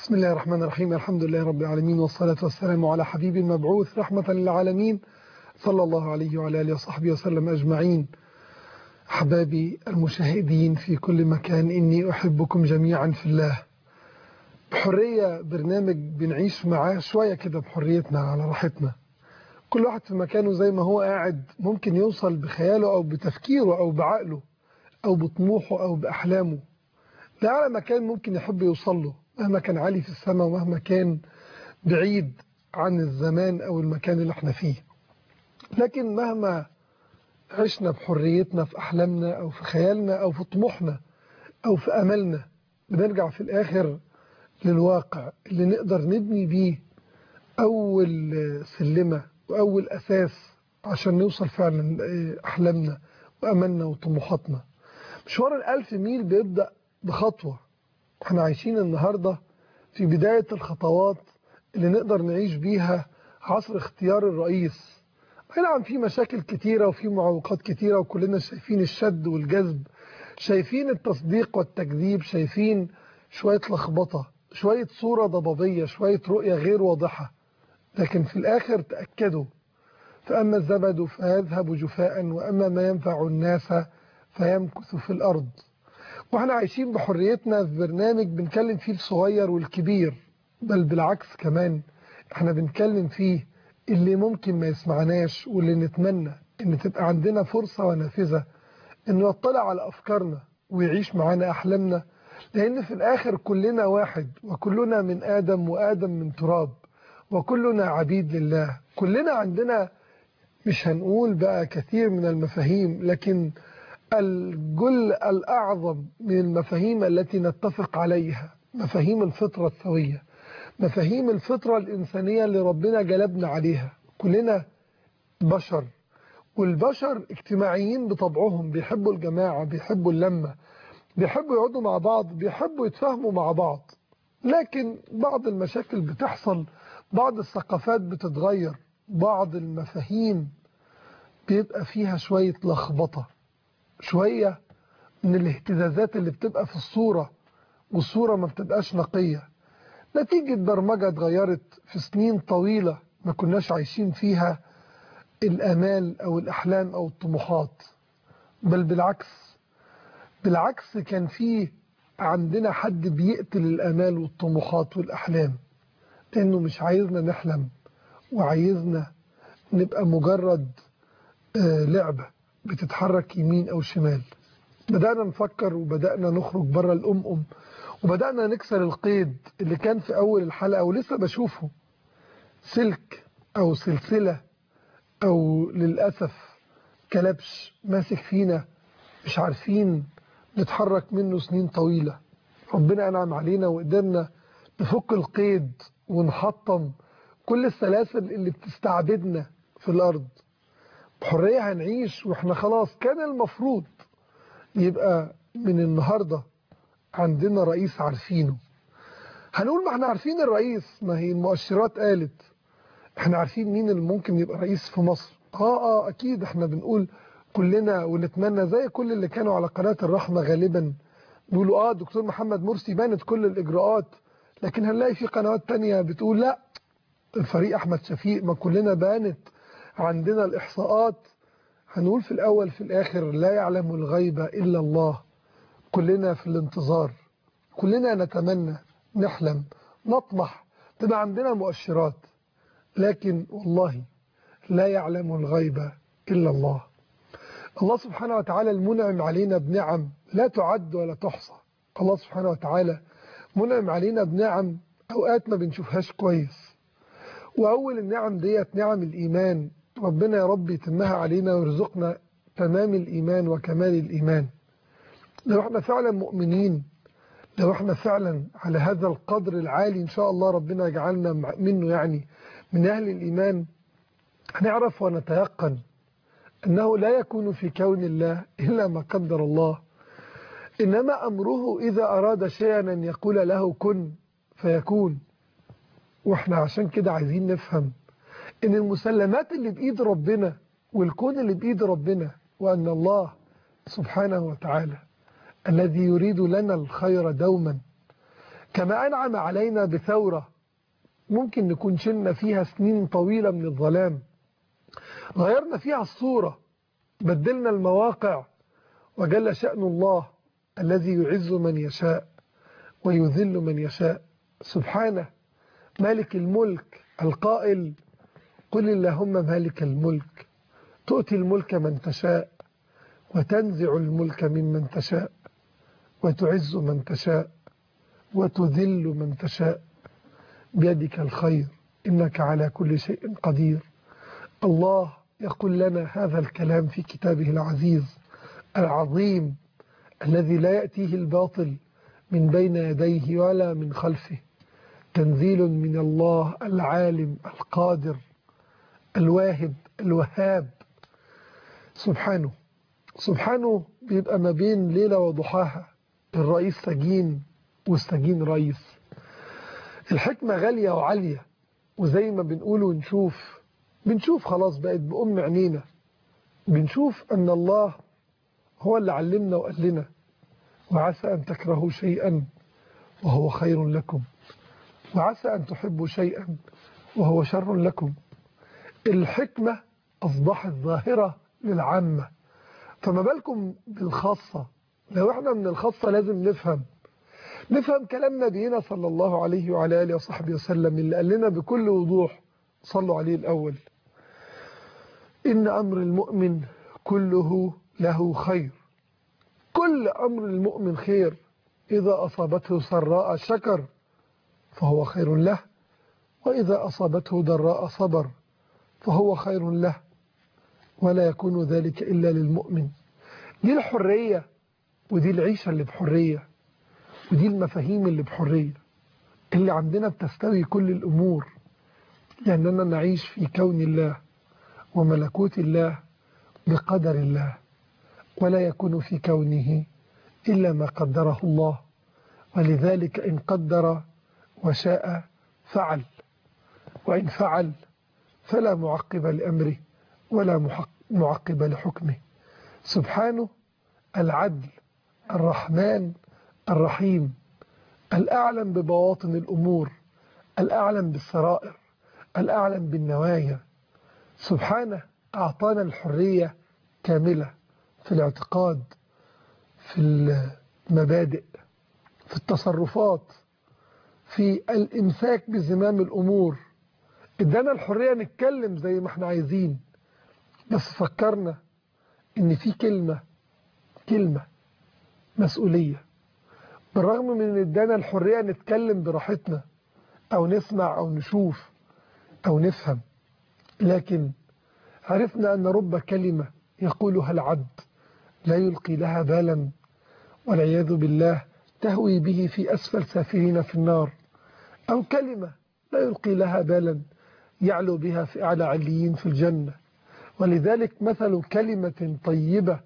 بسم الله الرحمن الرحيم الحمد لله رب العالمين والصلاة والسلام على حبيب المبعوث رحمة للعالمين صلى الله عليه وعلى آله وصحبه وسلم أجمعين أحبابي المشاهدين في كل مكان إني أحبكم جميعا في الله بحرية برنامج بنعيش معاه شوية كده بحريتنا على راحتنا كل واحد في مكانه زي ما هو قاعد ممكن يوصل بخياله أو بتفكيره أو بعقله أو بطموحه أو بأحلامه لأعلى مكان ممكن يحب يوصل له مهما كان عالي في السماء ومهما كان بعيد عن الزمان أو المكان اللي احنا فيه لكن مهما عشنا بحريتنا في أحلامنا أو في خيالنا أو في طموحنا أو في أملنا بنرجع في الآخر للواقع اللي نقدر نبني بيه أول سلمة وأول أساس عشان نوصل فعلا أحلامنا وأملنا وطموحاتنا مشوار الألف ميل بيبدأ بخطوة احنا عايشين النهاردة في بداية الخطوات اللي نقدر نعيش بيها عصر اختيار الرئيس اي نعم في مشاكل كتيرة وفي معوقات كتيرة وكلنا شايفين الشد والجذب شايفين التصديق والتكذيب شايفين شوية لخبطة شوية صورة ضبابية شوية رؤية غير واضحة لكن في الآخر تأكدوا فأما الزبد فيذهب جفاء وأما ما ينفع الناس فيمكث في الأرض واحنا عايشين بحريتنا في برنامج بنكلم فيه الصغير والكبير بل بالعكس كمان احنا بنكلم فيه اللي ممكن ما يسمعناش واللي نتمنى ان تبقى عندنا فرصة ونافذة انه يطلع على افكارنا ويعيش معانا احلامنا لان في الاخر كلنا واحد وكلنا من ادم وادم من تراب وكلنا عبيد لله كلنا عندنا مش هنقول بقى كثير من المفاهيم لكن الجل الأعظم من المفاهيم التي نتفق عليها مفاهيم الفطرة السوية مفاهيم الفطرة الإنسانية اللي ربنا جلبنا عليها كلنا بشر والبشر اجتماعيين بطبعهم بيحبوا الجماعة بيحبوا اللمة بيحبوا يقعدوا مع بعض بيحبوا يتفاهموا مع بعض لكن بعض المشاكل بتحصل بعض الثقافات بتتغير بعض المفاهيم بيبقى فيها شوية لخبطة شوية من الاهتزازات اللي بتبقى في الصورة والصورة ما بتبقاش نقية نتيجة برمجة اتغيرت في سنين طويلة ما كناش عايشين فيها الأمال أو الأحلام أو الطموحات بل بالعكس بالعكس كان فيه عندنا حد بيقتل الأمال والطموحات والأحلام لأنه مش عايزنا نحلم وعايزنا نبقى مجرد آه لعبة بتتحرك يمين أو شمال بدأنا نفكر وبدأنا نخرج بره الأم أم وبدأنا نكسر القيد اللي كان في أول الحلقة ولسه بشوفه سلك أو سلسلة أو للأسف كلبش ماسك فينا مش عارفين نتحرك منه سنين طويلة ربنا أنعم علينا وقدرنا نفك القيد ونحطم كل السلاسل اللي بتستعبدنا في الأرض بحرية هنعيش واحنا خلاص كان المفروض يبقى من النهاردة عندنا رئيس عارفينه هنقول ما احنا عارفين الرئيس ما هي المؤشرات قالت احنا عارفين مين اللي ممكن يبقى رئيس في مصر اه اه اكيد احنا بنقول كلنا ونتمنى زي كل اللي كانوا على قناة الرحمة غالبا بيقولوا اه دكتور محمد مرسي بانت كل الاجراءات لكن هنلاقي في قنوات تانية بتقول لا الفريق احمد شفيق ما كلنا بانت عندنا الإحصاءات هنقول في الأول في الآخر لا يعلم الغيب إلا الله كلنا في الانتظار كلنا نتمنى نحلم نطمح تبقى عندنا مؤشرات لكن والله لا يعلم الغيب إلا الله الله سبحانه وتعالى المنعم علينا بنعم لا تعد ولا تحصى الله سبحانه وتعالى منعم علينا بنعم أوقات ما بنشوفهاش كويس وأول النعم ديت نعم الإيمان ربنا يا رب يتمها علينا ويرزقنا تمام الإيمان وكمال الإيمان لو احنا فعلا مؤمنين لو احنا فعلا على هذا القدر العالي إن شاء الله ربنا يجعلنا منه يعني من أهل الإيمان هنعرف ونتيقن أنه لا يكون في كون الله إلا ما قدر الله إنما أمره إذا أراد شيئا أن يقول له كن فيكون واحنا عشان كده عايزين نفهم ان المسلمات اللي بايد ربنا والكون اللي بايد ربنا وان الله سبحانه وتعالى الذي يريد لنا الخير دوما كما أنعم علينا بثورة ممكن نكون شلنا فيها سنين طويلة من الظلام غيرنا فيها الصورة بدلنا المواقع وجل شأن الله الذي يعز من يشاء ويذل من يشاء سبحانه مالك الملك القائل قل اللهم مالك الملك تؤتي الملك من تشاء وتنزع الملك ممن تشاء وتعز من تشاء وتذل من تشاء بيدك الخير إنك على كل شيء قدير الله يقول لنا هذا الكلام في كتابه العزيز العظيم الذي لا يأتيه الباطل من بين يديه ولا من خلفه تنزيل من الله العالم القادر الواهب الوهاب سبحانه سبحانه بيبقى ما بين ليلة وضحاها الرئيس سجين والسجين رئيس الحكمة غالية وعالية وزي ما بنقول ونشوف بنشوف خلاص بقت بأم عينينا بنشوف أن الله هو اللي علمنا وقال لنا وعسى أن تكرهوا شيئا وهو خير لكم وعسى أن تحبوا شيئا وهو شر لكم الحكمة أصبحت ظاهرة للعامة فما بالكم بالخاصة لو احنا من الخاصة لازم نفهم نفهم كلام نبينا صلى الله عليه وعلى آله وصحبه وسلم اللي قال لنا بكل وضوح صلوا عليه الأول إن أمر المؤمن كله له خير كل أمر المؤمن خير إذا أصابته سراء شكر فهو خير له وإذا أصابته ضراء صبر فهو خير له ولا يكون ذلك إلا للمؤمن دي الحرية ودي العيشة اللي بحرية ودي المفاهيم اللي بحرية اللي عندنا بتستوي كل الأمور لأننا نعيش في كون الله وملكوت الله بقدر الله ولا يكون في كونه إلا ما قدره الله ولذلك إن قدر وشاء فعل وإن فعل فلا معقب لأمره ولا معقب لحكمه سبحانه العدل الرحمن الرحيم الأعلم ببواطن الأمور الأعلم بالسرائر الأعلم بالنوايا سبحانه أعطانا الحرية كاملة في الاعتقاد في المبادئ في التصرفات في الإمساك بزمام الأمور ادانا الحرية نتكلم زي ما احنا عايزين بس فكرنا ان في كلمة كلمة مسؤولية بالرغم من ان ادانا الحرية نتكلم براحتنا او نسمع او نشوف او نفهم لكن عرفنا ان رب كلمة يقولها العبد لا يلقي لها بالا والعياذ بالله تهوي به في أسفل سافلين في النار أو كلمة لا يلقي لها بالا يعلو بها في أعلى عليين في الجنة ولذلك مثل كلمة طيبة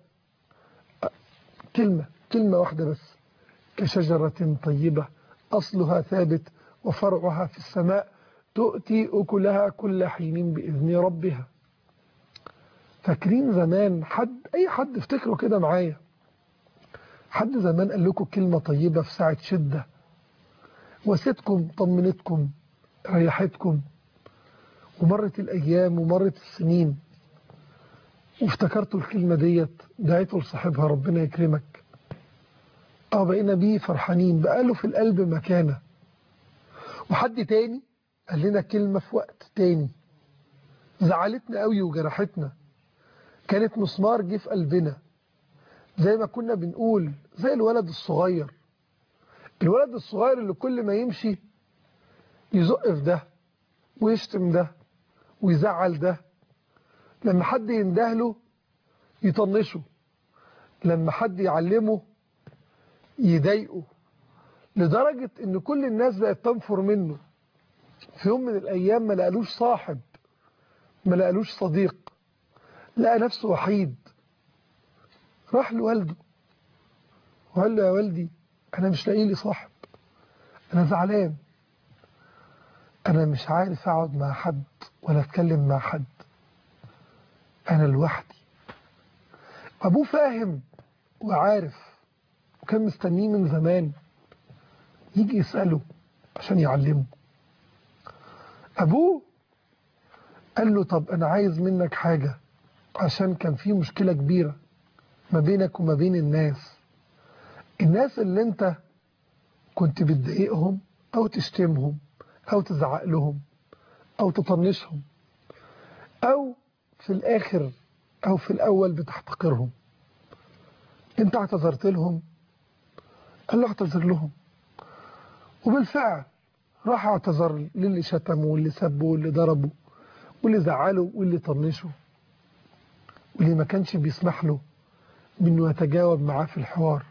كلمة كلمة واحدة بس كشجرة طيبة أصلها ثابت وفرعها في السماء تؤتي أكلها كل حين بإذن ربها فاكرين زمان حد أي حد افتكروا كده معايا حد زمان قال لكم كلمة طيبة في ساعة شدة وسيتكم طمنتكم ريحتكم ومرت الأيام ومرت السنين وافتكرتوا الكلمة ديت دعيتوا لصاحبها ربنا يكرمك اه بقينا بيه فرحانين بقاله في القلب مكانة وحد تاني قال لنا كلمة في وقت تاني زعلتنا قوي وجرحتنا كانت مسمار جه في قلبنا زي ما كنا بنقول زي الولد الصغير الولد الصغير اللي كل ما يمشي يزق في ده ويشتم ده ويزعل ده لما حد يندهله يطنشه لما حد يعلمه يضايقه لدرجة ان كل الناس بقت تنفر منه في يوم من الايام ما لقالوش صاحب ما لقالوش صديق لقى نفسه وحيد راح لوالده وقال له يا والدي انا مش لاقي لي صاحب انا زعلان انا مش عارف اقعد مع حد ولا اتكلم مع حد انا لوحدي ابوه فاهم وعارف وكان مستنيه من زمان يجي يسأله عشان يعلمه أبوه قال له طب أنا عايز منك حاجة عشان كان في مشكلة كبيرة ما بينك وما بين الناس الناس اللي انت كنت بتضايقهم أو تشتمهم أو تزعق لهم أو تطنشهم أو في الآخر أو في الأول بتحتقرهم أنت اعتذرت لهم قال له اعتذر لهم وبالفعل راح اعتذر للي شتمه واللي سبه واللي ضربه واللي زعله واللي طنشه واللي ما كانش بيسمح له بأنه يتجاوب معاه في الحوار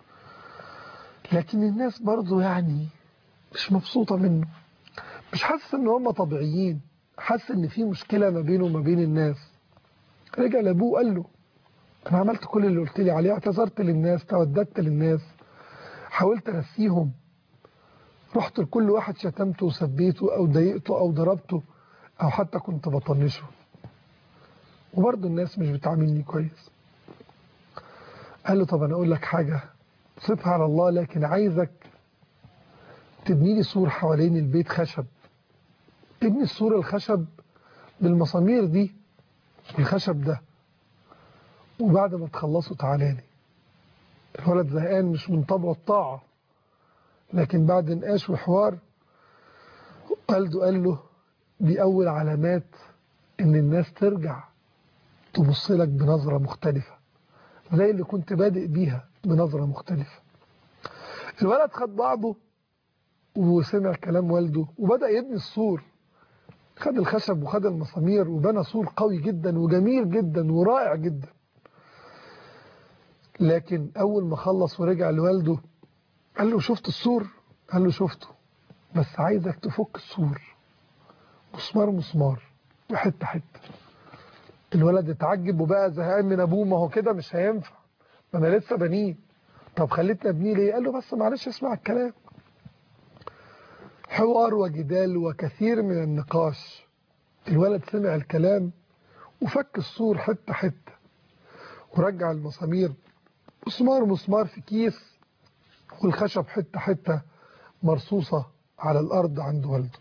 لكن الناس برضه يعني مش مبسوطة منه مش حاسس ان هم طبيعيين حاسس ان في مشكلة ما بينه وما بين الناس رجع لابوه قال له انا عملت كل اللي قلت لي عليه اعتذرت للناس توددت للناس حاولت انسيهم رحت لكل واحد شتمته وسبيته او ضايقته او ضربته او حتى كنت بطنشه وبرضه الناس مش بتعاملني كويس قال له طب انا اقول لك حاجة سيبها على الله لكن عايزك تبني لي سور حوالين البيت خشب ابني السور الخشب بالمسامير دي الخشب ده وبعد ما تخلصوا تعالى لي الولد زهقان مش من طبعه الطاعة لكن بعد نقاش وحوار والده قال له دي أول علامات إن الناس ترجع تبص لك بنظرة مختلفة زي اللي كنت بادئ بيها بنظرة مختلفة الولد خد بعضه وسمع كلام والده وبدأ يبني السور خد الخشب وخد المسامير وبنى سور قوي جدا وجميل جدا ورائع جدا لكن أول ما خلص ورجع لوالده قال له شفت السور قال له شفته بس عايزك تفك السور مسمار مسمار وحتة حتة الولد اتعجب وبقى زهقان من ابوه ما هو كده مش هينفع ما انا لسه بنيه طب خليتني ابنيه ليه قال له بس معلش اسمع الكلام حوار وجدال وكثير من النقاش الولد سمع الكلام وفك السور حتة حتة ورجع المسامير مسمار مسمار في كيس والخشب حتة حتة مرصوصة على الأرض عند والده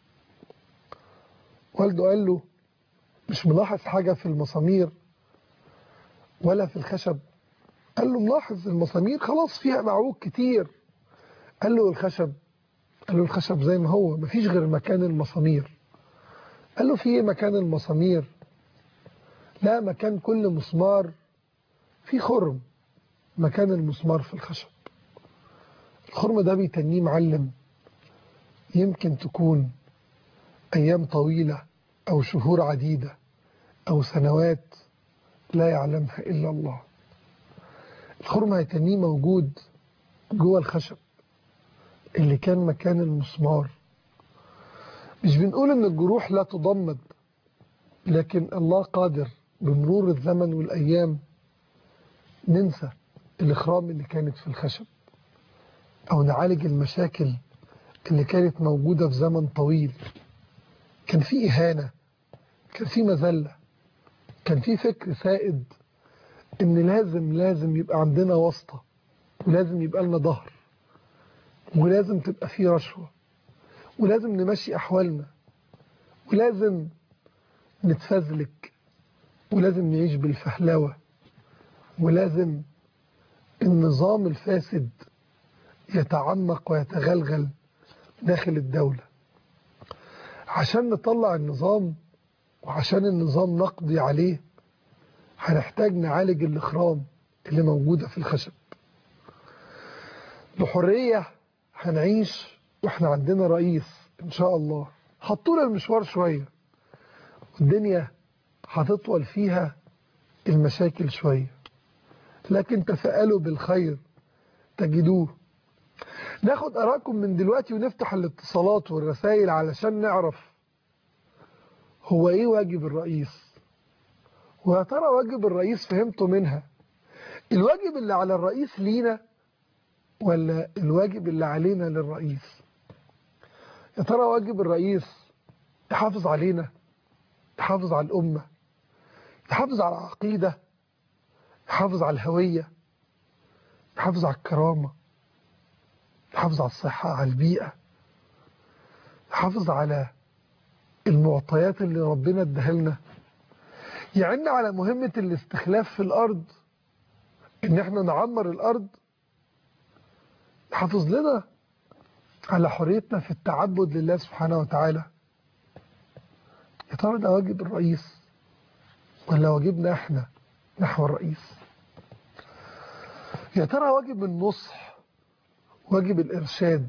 والده قال له مش ملاحظ حاجة في المسامير ولا في الخشب قال له ملاحظ المسامير خلاص فيها معوج كتير قال له الخشب قال له الخشب زي ما هو مفيش غير مكان المسامير قال له في ايه مكان المسامير لا مكان كل مسمار في خرم مكان المسمار في الخشب الخرم ده بيتنيه معلم يمكن تكون أيام طويلة أو شهور عديدة أو سنوات لا يعلمها إلا الله الخرم هيتنيه موجود جوه الخشب اللي كان مكان المسمار مش بنقول ان الجروح لا تضمد لكن الله قادر بمرور الزمن والأيام ننسى الإخرام اللي كانت في الخشب أو نعالج المشاكل اللي كانت موجودة في زمن طويل كان في إهانة كان في مذلة كان في فكر سائد إن لازم لازم يبقى عندنا واسطة ولازم يبقى لنا ظهر ولازم تبقى في رشوة ولازم نمشي أحوالنا ولازم نتفزلك ولازم نعيش بالفهلوة ولازم النظام الفاسد يتعمق ويتغلغل داخل الدولة عشان نطلع النظام وعشان النظام نقضي عليه هنحتاج نعالج الإخرام اللي موجودة في الخشب بحرية هنعيش واحنا عندنا رئيس ان شاء الله حطونا المشوار شوية والدنيا هتطول فيها المشاكل شوية لكن تفائلوا بالخير تجدوه ناخد أراكم من دلوقتي ونفتح الاتصالات والرسائل علشان نعرف هو ايه واجب الرئيس ويا ترى واجب الرئيس فهمتوا منها الواجب اللي على الرئيس لينا ولا الواجب اللي علينا للرئيس يا ترى واجب الرئيس يحافظ علينا يحافظ على الأمة يحافظ على العقيدة يحافظ على الهوية يحافظ على الكرامة نحافظ على الصحة على البيئة نحافظ على المعطيات اللي ربنا اداها لنا يعني على مهمة الاستخلاف في الأرض إن احنا نعمر الأرض نحافظ لنا على حريتنا في التعبد لله سبحانه وتعالى يا ترى ده واجب الرئيس ولا واجبنا احنا نحو الرئيس يا ترى واجب النصح واجب الإرشاد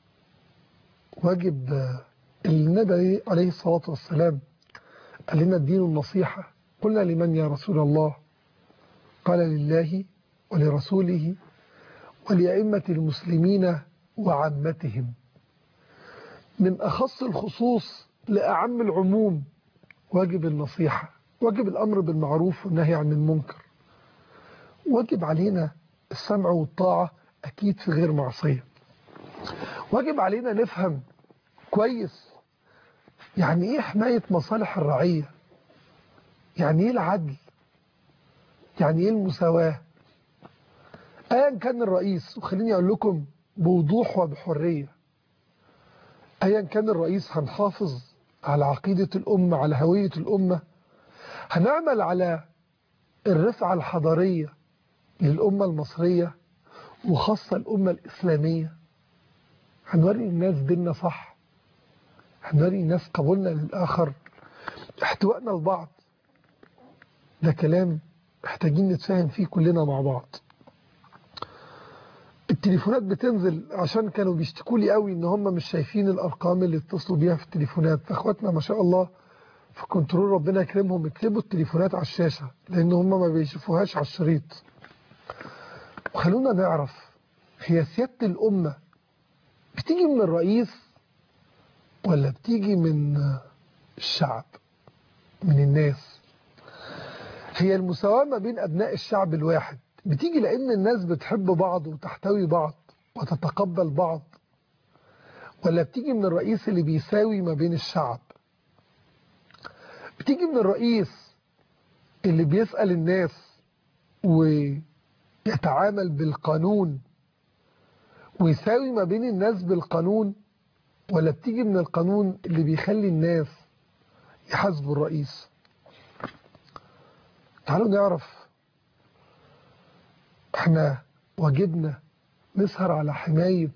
واجب النبي عليه الصلاة والسلام قال لنا الدين النصيحة قلنا لمن يا رسول الله قال لله ولرسوله ولأئمة المسلمين وعامتهم من أخص الخصوص لأعم العموم واجب النصيحة واجب الأمر بالمعروف والنهي عن المنكر واجب علينا السمع والطاعة أكيد في غير معصية واجب علينا نفهم كويس يعني إيه حماية مصالح الرعية يعني إيه العدل يعني إيه المساواة أيا كان الرئيس وخليني أقول لكم بوضوح وبحرية أيا كان الرئيس هنحافظ على عقيدة الأمة على هوية الأمة هنعمل على الرفعة الحضارية للأمة المصرية وخاصة الأمة الإسلامية هنوري الناس ديننا صح هنوري الناس قبولنا للآخر احتوائنا لبعض ده كلام محتاجين نتفاهم فيه كلنا مع بعض التليفونات بتنزل عشان كانوا بيشتكوا لي قوي ان هم مش شايفين الارقام اللي اتصلوا بيها في التليفونات فاخواتنا ما شاء الله في كنترول ربنا يكرمهم يكتبوا التليفونات على الشاشة لان هم ما بيشوفوهاش على الشريط وخلونا نعرف هي سيادة الأمة بتيجي من الرئيس ولا بتيجي من الشعب من الناس هي المساواة ما بين أبناء الشعب الواحد بتيجي لأن الناس بتحب بعض وتحتوي بعض وتتقبل بعض ولا بتيجي من الرئيس اللي بيساوي ما بين الشعب بتيجي من الرئيس اللي بيسأل الناس ويتعامل بالقانون ويساوي ما بين الناس بالقانون ولا بتيجي من القانون اللي بيخلي الناس يحاسبوا الرئيس تعالوا نعرف احنا واجبنا نسهر على حماية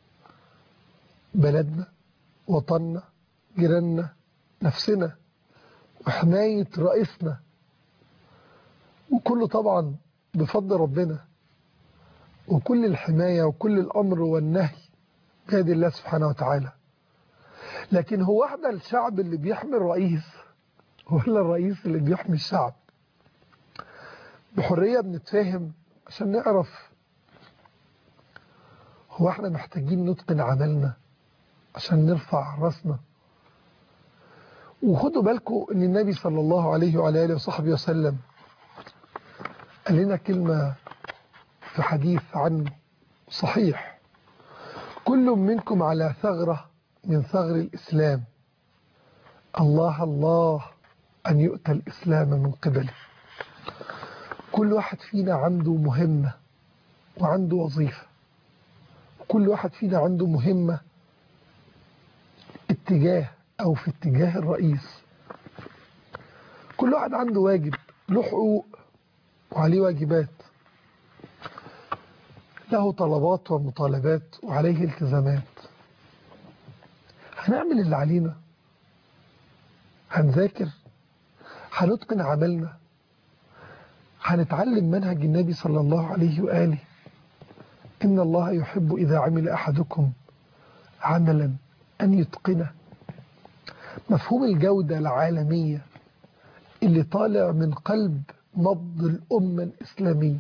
بلدنا وطننا جيراننا نفسنا وحماية رئيسنا وكله طبعا بفضل ربنا وكل الحماية وكل الأمر والنهي بيد الله سبحانه وتعالى لكن هو احنا الشعب اللي بيحمي الرئيس ولا الرئيس اللي بيحمي الشعب بحرية بنتفاهم عشان نعرف هو احنا محتاجين نتقن عملنا عشان نرفع راسنا وخدوا بالكم ان النبي صلى الله عليه وعلى اله وصحبه وسلم قال لنا كلمة في حديث عنه صحيح كل منكم على ثغرة من ثغر الإسلام الله الله أن يؤتى الإسلام من قبله كل واحد فينا عنده مهمة وعنده وظيفة كل واحد فينا عنده مهمة اتجاه أو في اتجاه الرئيس كل واحد عنده واجب له حقوق وعليه واجبات له طلبات ومطالبات وعليه التزامات هنعمل اللي علينا هنذاكر هنتقن عملنا هنتعلم منهج النبي صلى الله عليه وآله إن الله يحب إذا عمل أحدكم عملا أن يتقنه مفهوم الجودة العالمية اللي طالع من قلب نبض الأمة الإسلامية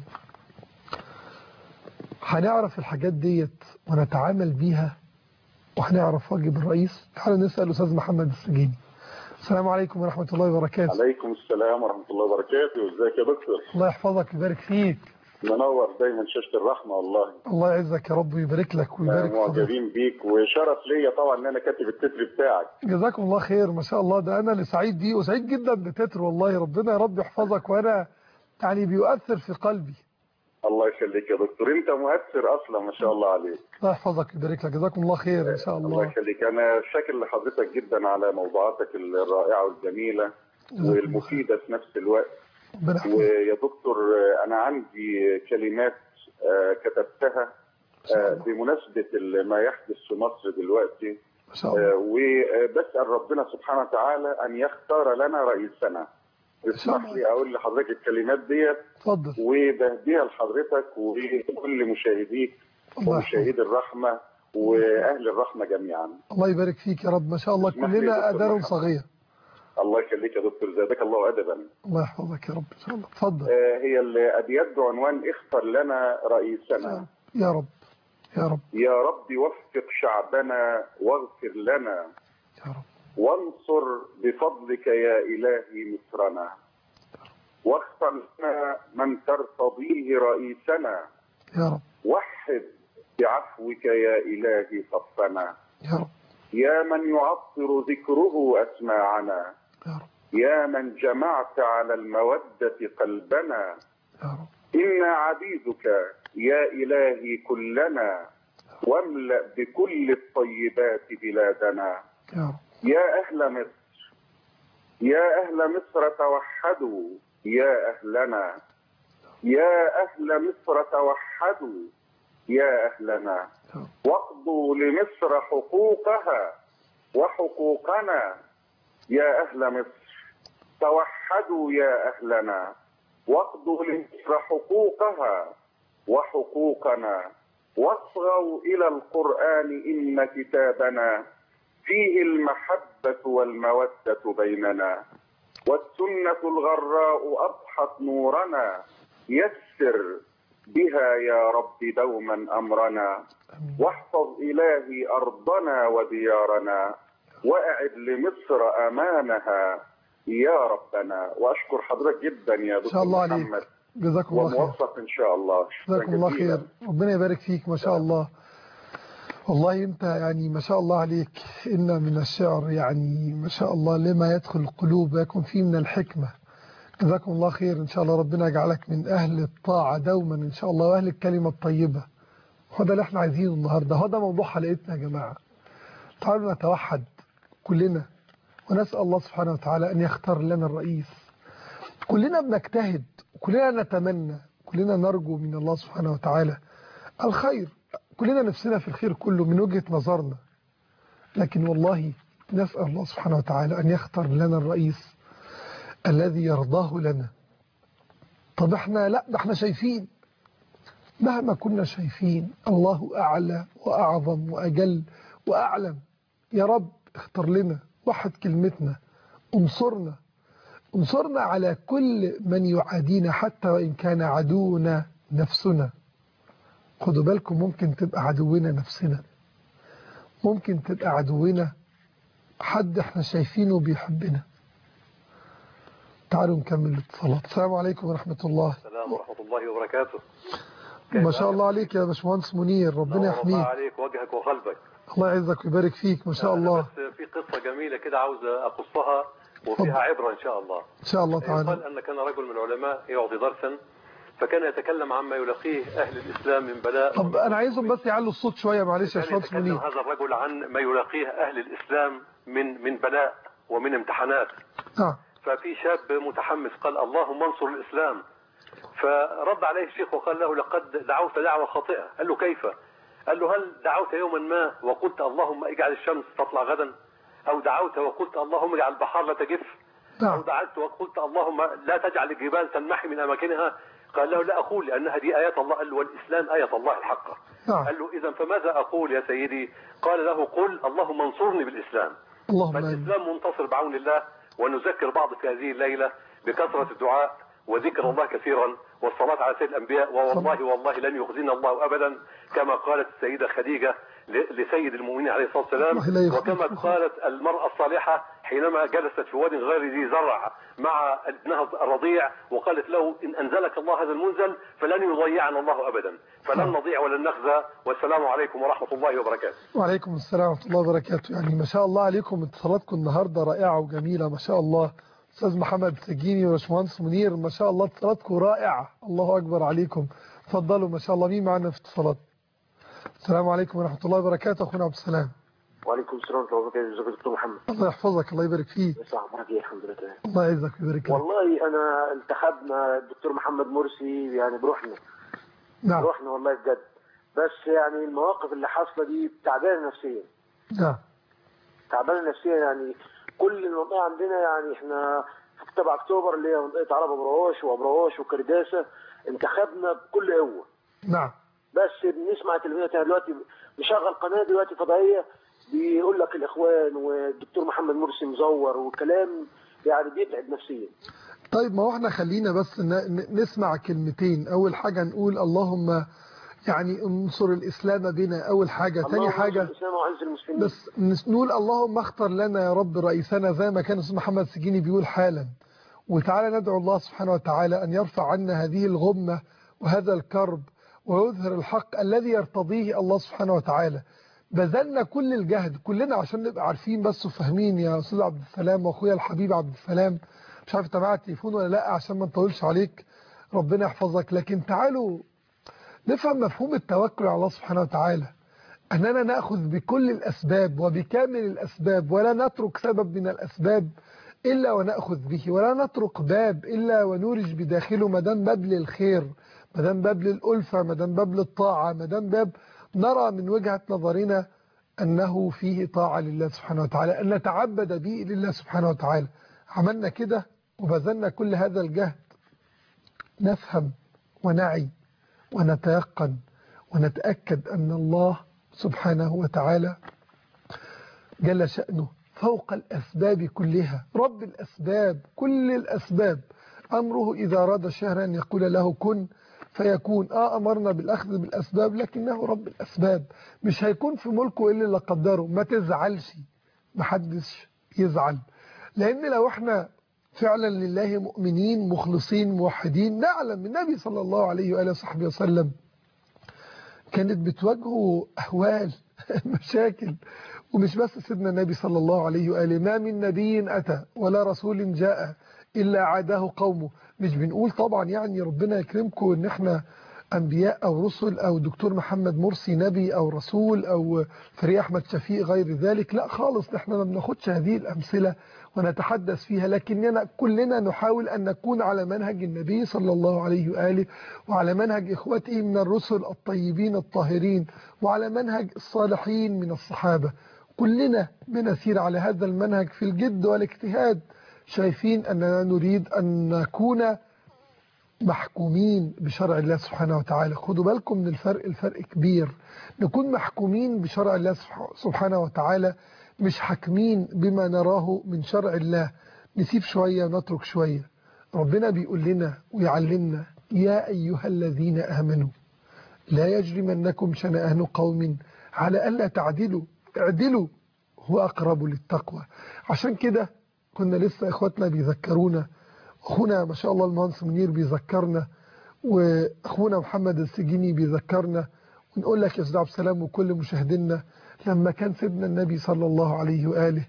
هنعرف الحاجات ديت ونتعامل بيها وهنعرف واجب الرئيس تعالوا نسأل أستاذ محمد السجيني السلام عليكم ورحمة الله وبركاته عليكم السلام ورحمة الله وبركاته ازيك يا دكتور الله يحفظك ويبارك فيك منور دايما شاشة الرحمة والله الله يعزك يا رب ويبارك لك ويبارك في حضرتك معجبين بيك وشرف ليا طبعا ان انا كاتب التتر بتاعك جزاكم الله خير ما شاء الله ده انا اللي سعيد بيه وسعيد جدا بتتر والله ربنا يا رب يحفظك وانا يعني بيؤثر في قلبي الله يخليك يا دكتور انت مؤثر اصلا ما شاء الله عليك الله يحفظك ويبارك لك جزاكم الله خير ان شاء الله الله يخليك انا شاكر لحضرتك جدا على موضوعاتك الرائعه والجميله جزاكم الله خير. والمفيده في نفس الوقت ربنا يحفظك ويا دكتور آه، انا عندي كلمات آه، كتبتها ما شاء آه، الله بمناسبه ال- ما يحدث في مصر دلوقتي ما شاء آه، الله وبسال ربنا سبحانه وتعالى ان يختار لنا رئيسنا اسمح الله. لي اقول لحضرتك الكلمات ديت اتفضل وبهديها لحضرتك وكل مشاهديك الله يحفظك ومشاهدي الرحمه واهل الرحمه جميعا الله يبارك فيك يا رب ما شاء الله اسمح لي يا كلنا دكتور أدار محمد. صغير الله يخليك يا دكتور زادك الله ادبا الله يحفظك يا رب ان شاء الله اتفضل آه، هي الابيات بعنوان اختر لنا يا رئيسنا رب يا رب يا رب يا رب وفق شعبنا واغفر لنا يا رب وانصر بفضلك يا إلهي مصرنا واختر لنا من ترتضيه رئيسنا يا رب وحد بعفوك يا إلهي صفنا يا رب يا من يعطر ذكره أسماعنا يا رب يا من جمعت على المودة قلبنا يا رب إنا عبيدك يا إلهي كلنا واملأ بكل الطيبات بلادنا يا رب يا أهل مصر يا أهل مصر توحدوا يا أهلنا يا أهل مصر توحدوا يا أهلنا يا رب واقضوا لمصر حقوقها وحقوقنا يا أهل مصر توحدوا يا أهلنا واقضوا لمصر حقوقها وحقوقنا واصغوا إلى القرآن إن كتابنا فيه المحبة والمودة بيننا والسنة الغراء أضحت نورنا يسر بها يا رب دوما أمرنا امين واحفظ إلهي أرضنا وديارنا وأعد لمصر أمانها يا ربنا وأشكر حضرتك جدا يا ان شاء دكتور الله عليك محمد جزاكم الله خير وموفق إن شاء الله شكرا جزاكم الله جزيلا. خير ربنا يبارك فيك ما شاء الله والله انت يعني ما شاء الله عليك ان من الشعر يعني ما شاء الله لما يدخل القلوب ويكون فيه من الحكمة جزاكم الله خير ان شاء الله ربنا يجعلك من اهل الطاعة دوما ان شاء الله واهل الكلمة الطيبة هو ده اللي احنا عايزينه النهارده هو ده موضوع حلقتنا يا جماعة تعالوا نتوحد كلنا ونسأل الله سبحانه وتعالى ان يختار لنا الرئيس كلنا بنجتهد كلنا نتمنى كلنا نرجو من الله سبحانه وتعالى الخير كلنا نفسنا في الخير كله من وجهة نظرنا لكن والله نسأل الله سبحانه وتعالى أن يختار لنا الرئيس الذي يرضاه لنا طب احنا لا ده احنا شايفين مهما كنا شايفين الله أعلى وأعظم وأجل وأعلم يا رب اختار لنا وحد كلمتنا انصرنا انصرنا على كل من يعادينا حتى وإن كان عدونا نفسنا خدوا بالكم ممكن تبقى عدونا نفسنا ممكن تبقى عدونا حد احنا شايفينه بيحبنا تعالوا نكمل الاتصالات السلام عليكم ورحمة الله السلام ورحمة الله وبركاته ما شاء الله عليك يا باشمهندس منير ربنا نور الله يحميك عليك وجهك وقلبك الله يعزك ويبارك فيك ما شاء أنا الله بس في قصة جميلة كده عاوز أقصها اتفضل. وفيها عبرة إن شاء الله إن شاء الله يقال تعالى أن كان رجل من العلماء يعطي درسا فكان يتكلم عما يلاقيه أهل الإسلام من بلاء طب أنا عايزهم بس يعلوا الصوت شوية معلش يا كان باشمهندس يتكلم منير هذا الرجل عن ما يلاقيه أهل الإسلام من من بلاء ومن امتحانات نعم ففي شاب متحمس قال اللهم انصر الإسلام فرد عليه الشيخ وقال له لقد دعوت دعوة خاطئة قال له كيف قال له هل دعوت يوما ما وقلت اللهم اجعل الشمس تطلع غدا أو دعوت وقلت اللهم اجعل البحار لا تجف أو نعم دعوت وقلت اللهم لا تجعل الجبال تنمحي من أماكنها قال له لا أقول لأنها دي آيات الله قال له والإسلام آية الله الحقة نعم قال له إذا فماذا أقول يا سيدي قال له قل اللهم انصرني بالإسلام اللهم آمين فالإسلام منتصر بعون الله ونذكر بعض في هذه الليلة بكثرة الدعاء وذكر الله كثيرا والصلاة على سيد الأنبياء ووالله والله لن يخزينا الله أبدا كما قالت السيدة خديجة ل- لسيد المؤمنين عليه الصلاة والسلام الله لا يخزيك. وكما قالت المرأة الصالحة حينما جلست في واد غير ذي زرع مع ابنها الرضيع وقالت له إن أنزلك الله هذا المنزل فلن يضيعنا الله أبدا فلن نضيع ولن نخزى والسلام عليكم ورحمة الله وبركاته وعليكم السلام ورحمة الله وبركاته يعني ما شاء الله عليكم اتصالاتكم النهاردة رائعة وجميلة ما شاء الله أستاذ محمد سجيني وباشمهندس منير ما شاء الله اتصالاتكم رائعة الله أكبر عليكم اتفضلوا ما شاء الله مين معنا في اتصالات السلام عليكم ورحمة الله وبركاته أخونا عبد السلام وعليكم السلام ورحمه الله وبركاته ازيك يا دكتور محمد الله يحفظك الله يبارك فيك يا صاحبك ايه الحمد لله الله يعزك ويبارك لك والله انا انتخبنا الدكتور محمد مرسي يعني بروحنا نعم بروحنا والله بجد بس يعني المواقف اللي حاصله دي تعبانه نفسيا نعم تعبانه نفسيا يعني كل المنطقه عندنا يعني احنا في تبع اكتوبر اللي هي منطقه عرب ابراهوش وابراهوش وكرداسه انتخبنا بكل قوه نعم بس بنسمع التلفزيون أنا دلوقتي مشغل قناه دلوقتي فضائيه بيقول لك الاخوان والدكتور محمد مرسي مزور وكلام يعني بيتعب نفسيا طيب ما هو احنا خلينا بس ن- ن- نسمع كلمتين أول حاجة نقول اللهم يعني انصر الإسلام بنا أول حاجة تاني اللهم حاجة انصر الاسلام وعز المسلمين بس نس- نقول اللهم اختر لنا يا رب رئيسنا زي ما كان الاستاذ محمد سجيني بيقول حالا وتعالى ندعو الله سبحانه وتعالى أن يرفع عنا هذه الغمة وهذا الكرب ويظهر الحق الذي يرتضيه الله سبحانه وتعالى بذلنا كل الجهد كلنا عشان نبقى عارفين بس وفاهمين يا أستاذ عبد السلام وأخويا الحبيب عبد السلام مش عارف انت معايا التليفون ولا لا عشان ما نطولش عليك ربنا يحفظك لكن تعالوا نفهم مفهوم التوكل على الله سبحانه وتعالى أننا نأخذ بكل الأسباب وبكامل الأسباب ولا نترك سبب من الأسباب إلا ونأخذ به ولا نترك باب إلا ونورج بداخله مدام باب للخير مدام باب للألفة مدام باب للطاعة مدام باب نرى من وجهة نظرنا أنه فيه طاعة لله سبحانه وتعالى أن نتعبد به لله سبحانه وتعالى عملنا كده وبذلنا كل هذا الجهد نفهم ونعي ونتيقن ونتأكد أن الله سبحانه وتعالى جل شأنه فوق الأسباب كلها رب الأسباب كل الأسباب أمره إذا أراد شهرا أن يقول له كن فيكون آه أمرنا بالأخذ بالأسباب لكنه رب الأسباب مش هيكون في ملكه إلا اللي قدره ما تزعلش محدش يزعل لأن لو احنا فعلا لله مؤمنين مخلصين موحدين نعلم النبي صلى الله عليه وآله وصحبه وسلم كانت بتواجهه أهوال مشاكل ومش بس سيدنا النبي صلى الله عليه وآله ما من نبي أتى ولا رسول جاء إلا عاده قومه مش بنقول طبعا يعني ربنا يكرمكم ان احنا أنبياء أو رسل أو دكتور محمد مرسي نبي أو رسول أو فريق أحمد شفيق غير ذلك لا خالص احنا ما بناخدش هذه الأمثلة ونتحدث فيها لكننا كلنا نحاول أن نكون على منهج النبي صلى الله عليه وآله وعلى منهج إخوته من الرسل الطيبين الطاهرين وعلى منهج الصالحين من الصحابة كلنا بنسير على هذا المنهج في الجد والاجتهاد شايفين أننا نريد أن نكون محكومين بشرع الله سبحانه وتعالى خدوا بالكم من الفرق الفرق كبير نكون محكومين بشرع الله سبحانه وتعالى مش حاكمين بما نراه من شرع الله نسيب شوية ونترك شوية ربنا بيقول لنا ويعلمنا يا أيها الذين آمنوا لا يجرمنكم شنآن قوم على ألا تعدلوا اعدلوا هو أقرب للتقوى عشان كده كنا لسه إخواتنا بيذكرونا أخونا ما شاء الله المهندس منير بيذكرنا وأخونا محمد السجيني بيذكرنا ونقول لك يا أستاذ عبد السلام وكل مشاهدينا لما كان سيدنا النبي صلى الله عليه وآله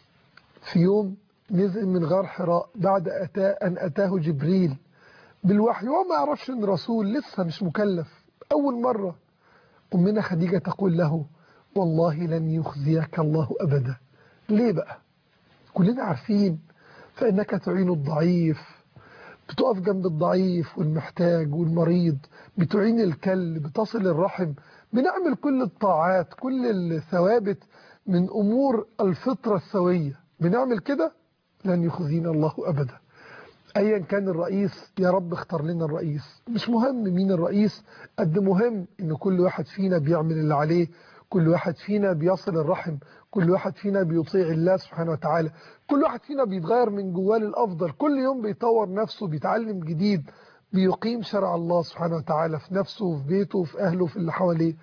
في يوم نزل من غار حراء بعد أتى أن أتاه جبريل بالوحي وما يعرفش أن رسول لسه مش مكلف أول مرة أمنا خديجة تقول له والله لن يخزيك الله أبدا ليه بقى كلنا عارفين فإنك تعين الضعيف بتقف جنب الضعيف والمحتاج والمريض بتعين الكل بتصل الرحم بنعمل كل الطاعات كل الثوابت من أمور الفطرة السوية بنعمل كده لن يخزينا الله أبدا أيا كان الرئيس يا رب اختار لنا الرئيس مش مهم مين الرئيس قد مهم ان كل واحد فينا بيعمل اللي عليه كل واحد فينا بيصل الرحم كل واحد فينا بيطيع الله سبحانه وتعالى كل واحد فينا بيتغير من جواه للأفضل كل يوم بيطور نفسه بيتعلم جديد بيقيم شرع الله سبحانه وتعالى في نفسه وفي بيته وفي أهله وفي اللي حواليه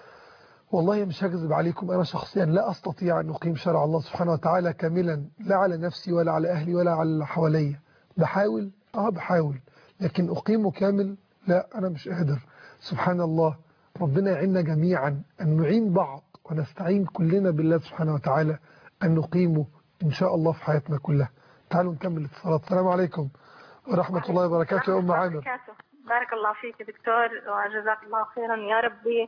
والله مش هكذب عليكم أنا شخصيا لا أستطيع أن أقيم شرع الله سبحانه وتعالى كاملا لا على نفسي ولا على أهلي ولا على اللي حواليا بحاول آه بحاول لكن أقيمه كامل لا أنا مش قادر سبحان الله ربنا يعيننا جميعا أن نعين بعض ونستعين كلنا بالله سبحانه وتعالى أن نقيمه إن شاء الله في حياتنا كلها تعالوا نكمل الاتصالات السلام عليكم ورحمة الله وبركاته يا أم عامر بارك الله فيك يا دكتور وجزاك الله خيرا يا ربي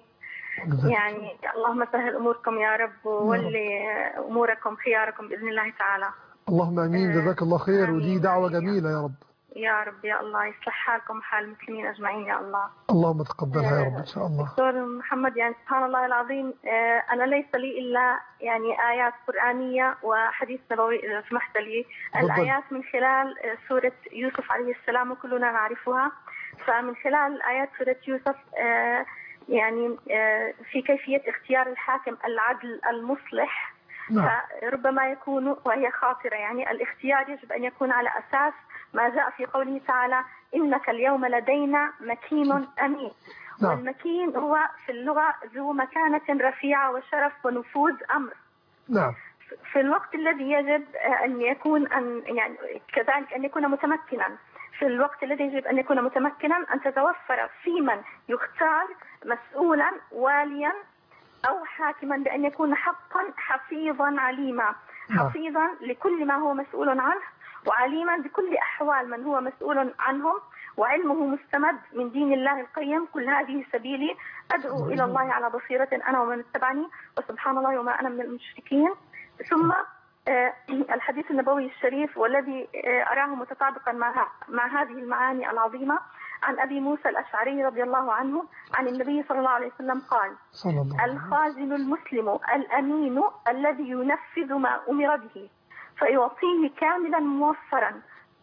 يعني اللهم سهل اموركم يا رب وولي اموركم خياركم باذن الله تعالى اللهم امين آه، جزاك الله خير آمين. ودي دعوة جميلة يا رب يا رب يا الله يصلح حالكم وحال المسلمين اجمعين يا الله اللهم تقبلها يا رب ان شاء الله دكتور محمد يعني سبحان الله العظيم آه، أنا ليس لي إلا يعني آيات قرآنية وحديث نبوي إذا سمحت لي تفضل. الآيات من خلال آه، سورة يوسف عليه السلام وكلنا نعرفها فمن خلال آيات سورة يوسف آه، يعني آه، في كيفية اختيار الحاكم العدل المصلح نعم فربما يكون وهي خاطرة يعني الاختيار يجب أن يكون على أساس ما جاء في قوله تعالى إنك اليوم لدينا مكين أمين نعم والمكين هو في اللغة ذو مكانة رفيعة وشرف ونفوذ أمر نعم في الوقت الذي يجب أن يكون أن يعني كذلك أن يكون متمكنا في الوقت الذي يجب أن يكون متمكنا أن تتوفر في من يختار مسؤولا واليا أو حاكما بأن يكون حقا حفيظا عليما نعم. حفيظا لكل ما هو مسؤول عنه وعليما بكل أحوال من هو مسؤول عنهم وعلمه مستمد من دين الله القيم كل هذه سبيلي أدعو إلى الله على بصيرة أنا ومن اتبعني وسبحان الله وما أنا من المشركين ثم آه، الحديث النبوي الشريف والذي آه، أراه متطابقا مع مع هذه المعاني العظيمة عن أبي موسى الأشعري رضي الله عنه عن النبي صلى الله عليه وسلم قال صلى الله عليه وسلم الخازن المسلم الأمين الذي ينفذ ما أمر به فيعطيه كاملا موفرا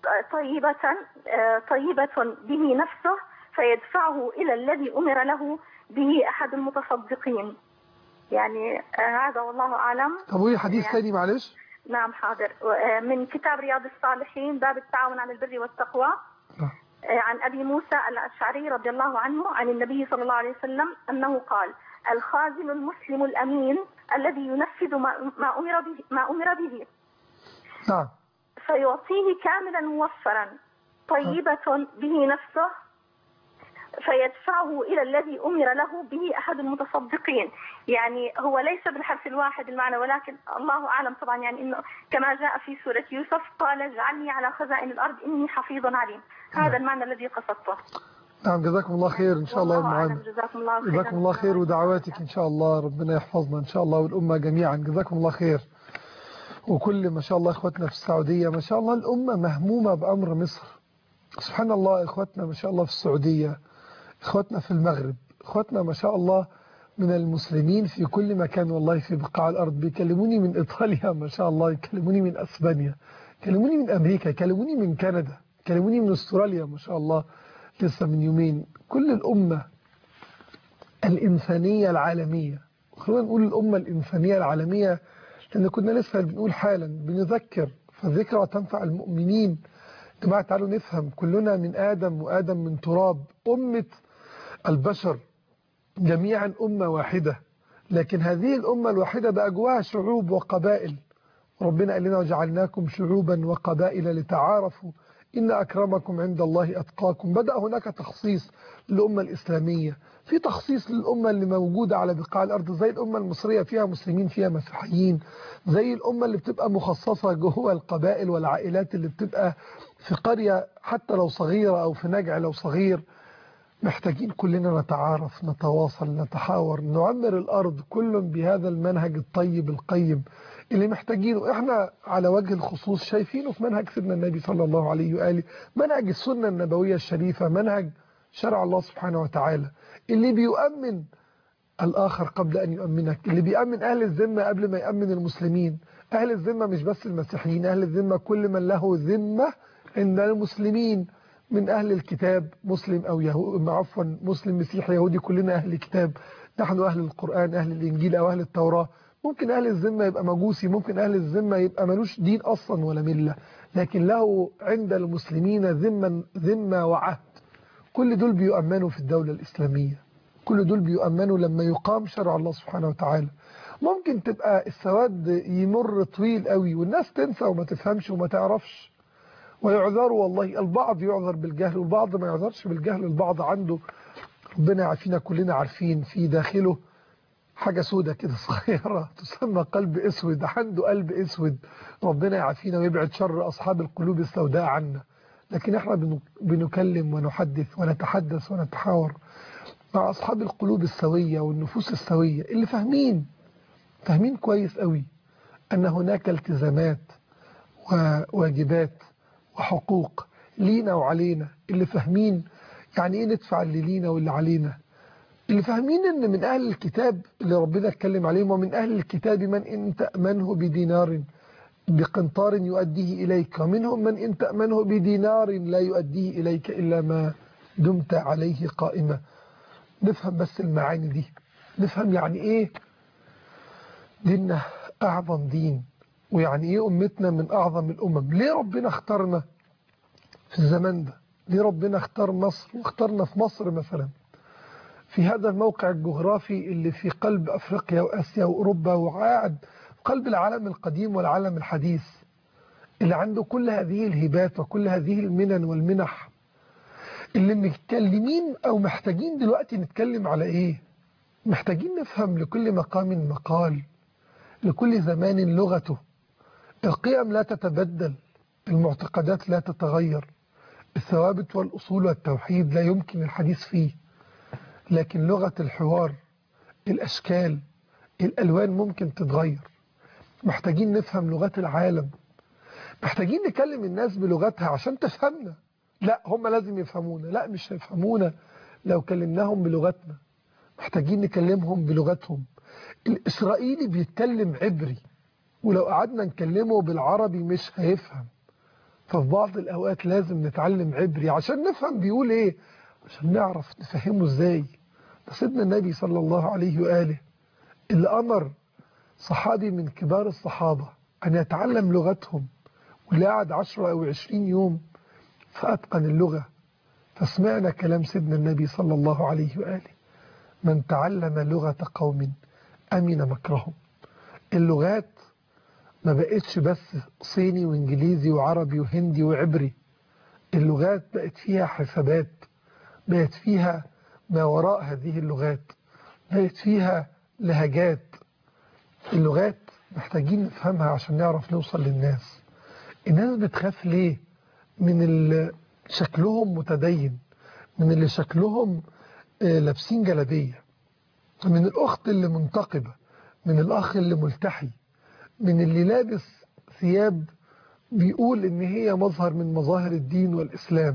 طيبة آه، طيبة به نفسه فيدفعه إلى الذي أمر له به أحد المتصدقين يعني آه، هذا والله أعلم طب وايه حديث يعني- ثاني معلش نعم حاضر آه، من كتاب رياض الصالحين باب التعاون على البر والتقوى نعم. آه، عن أبي موسى الأشعري رضي الله عنه عن النبي صلى الله عليه وسلم أنه قال الخازن المسلم الأمين الذي ينفذ ما ما أمر به ما أمر به نعم فيعطيه كاملا موفرا طيبة به نفسه فيدفعه إلى الذي أمر له به أحد المتصدقين يعني هو ليس بالحرف الواحد المعنى ولكن الله أعلم طبعا يعني إنه كما جاء في سورة يوسف قال اجعلني على خزائن الأرض إني حفيظ عليم هذا المعنى الذي قصدته نعم جزاكم الله خير ان شاء الله يا والله أم أعلم عامر جزاكم الله خيرا جزاكم الله خير ودعواتك ان شاء الله ربنا يحفظنا ان شاء الله والامه جميعا جزاكم الله خير وكل ما شاء الله اخواتنا في السعوديه ما شاء الله الامه مهمومه بامر مصر سبحان الله اخواتنا ما شاء الله في السعوديه اخواتنا في المغرب اخواتنا ما شاء الله من المسلمين في كل مكان والله في بقاع الارض بيكلموني من ايطاليا ما شاء الله يكلموني من اسبانيا يكلموني من امريكا يكلموني من كندا يكلموني من استراليا ما شاء الله لسه من يومين كل الامه الإنسانية العالمية خلونا نقول الأمة الإنسانية العالمية لأن كنا لسه بنقول حالا بنذكر فالذكرى تنفع المؤمنين جماعة تعالوا نفهم كلنا من آدم وآدم من تراب أمة البشر جميعا أمة واحدة لكن هذه الأمة الواحدة بأجواها شعوب وقبائل ربنا قال لنا وجعلناكم شعوبا وقبائل لتعارفوا إن أكرمكم عند الله أتقاكم بدأ هناك تخصيص للأمة الإسلامية في تخصيص للأمة اللي موجودة على بقاع الأرض زي الأمة المصرية فيها مسلمين فيها مسيحيين زي الأمة اللي بتبقى مخصصة جوه القبائل والعائلات اللي بتبقى في قرية حتى لو صغيرة أو في نجع لو صغير محتاجين كلنا نتعارف نتواصل نتحاور نعمر الأرض كل بهذا المنهج الطيب القيم اللي محتاجينه احنا على وجه الخصوص شايفينه في منهج سيدنا النبي صلى الله عليه وآله منهج السنة النبوية الشريفة منهج شرع الله سبحانه وتعالى اللي بيؤمن الآخر قبل أن يؤمنك اللي بيأمن أهل الذمة قبل ما يأمن المسلمين أهل الذمة مش بس المسيحيين أهل الذمة كل من له ذمة عند المسلمين من أهل الكتاب مسلم أو يهود عفوا مسلم مسيحي يهودي كلنا أهل كتاب نحن أهل القرآن أهل الإنجيل أو أهل التوراة ممكن أهل الذمة يبقى مجوسي ممكن أهل الذمة يبقى ملوش دين أصلا ولا ملة لكن له عند المسلمين ذمة, ذمة وعهد كل دول بيؤمنوا في الدولة الإسلامية كل دول بيؤمنوا لما يقام شرع الله سبحانه وتعالى ممكن تبقى السواد يمر طويل قوي والناس تنسى وما تفهمش وما تعرفش ويعذروا والله البعض يعذر بالجهل والبعض ما يعذرش بالجهل البعض عنده ربنا يعافينا كلنا عارفين في داخله حاجة سودة كده صغيرة تسمى قلب اسود عنده قلب اسود ربنا يعافينا ويبعد شر أصحاب القلوب السوداء عنا لكن احنا بن- بنكلم ونحدث ونتحدث ونتحاور مع أصحاب القلوب السوية والنفوس السوية اللي فاهمين فاهمين كويس قوي أن هناك التزامات وواجبات وحقوق لينا وعلينا اللي فاهمين يعني ايه ندفع اللي لينا واللي علينا اللي فاهمين ان من اهل الكتاب اللي ربنا اتكلم عليهم ومن اهل الكتاب من ان تأمنه بدينار بقنطار يؤديه اليك ومنهم من ان تأمنه بدينار لا يؤديه اليك الا ما دمت عليه قائمة نفهم بس المعاني دي نفهم يعني ايه ديننا اعظم دين ويعني ايه امتنا من اعظم الامم ليه ربنا اختارنا في الزمان ده ليه ربنا اختار مصر واختارنا في مصر مثلا في هذا الموقع الجغرافي اللي في قلب افريقيا واسيا واوروبا وقاعد في قلب العالم القديم والعالم الحديث اللي عنده كل هذه الهبات وكل هذه المنن والمنح اللي متكلمين او محتاجين دلوقتي نتكلم على ايه محتاجين نفهم لكل مقام مقال لكل زمان لغته القيم لا تتبدل المعتقدات لا تتغير الثوابت والأصول والتوحيد لا يمكن الحديث فيه لكن لغة الحوار الأشكال الألوان ممكن تتغير محتاجين نفهم لغات العالم محتاجين نكلم الناس بلغتها عشان تفهمنا لا هم لازم يفهمونا لا مش هيفهمونا لو كلمناهم بلغتنا محتاجين نكلمهم بلغتهم الإسرائيلي بيتكلم عبري ولو قعدنا نكلمه بالعربي مش هيفهم ففي بعض الأوقات لازم نتعلم عبري عشان نفهم بيقول إيه عشان نعرف نفهمه إزاي ده سيدنا النبي صلى الله عليه وآله اللي أمر صحابي من كبار الصحابة أن يتعلم لغتهم واللي قعد عشرة أو عشرين يوم فأتقن اللغة فسمعنا كلام سيدنا النبي صلى الله عليه وآله من تعلم لغة قوم أمن مكرهم اللغات ما بقتش بس صيني وانجليزي وعربي وهندي وعبري اللغات بقت فيها حسابات بقت فيها ما وراء هذه اللغات بقت فيها لهجات اللغات محتاجين نفهمها عشان نعرف نوصل للناس الناس بتخاف ليه من اللي شكلهم متدين من اللي شكلهم آه، لابسين جلابية من الأخت اللي منتقبة من الأخ اللي ملتحي من اللي لابس ثياب بيقول إن هي مظهر من مظاهر الدين والإسلام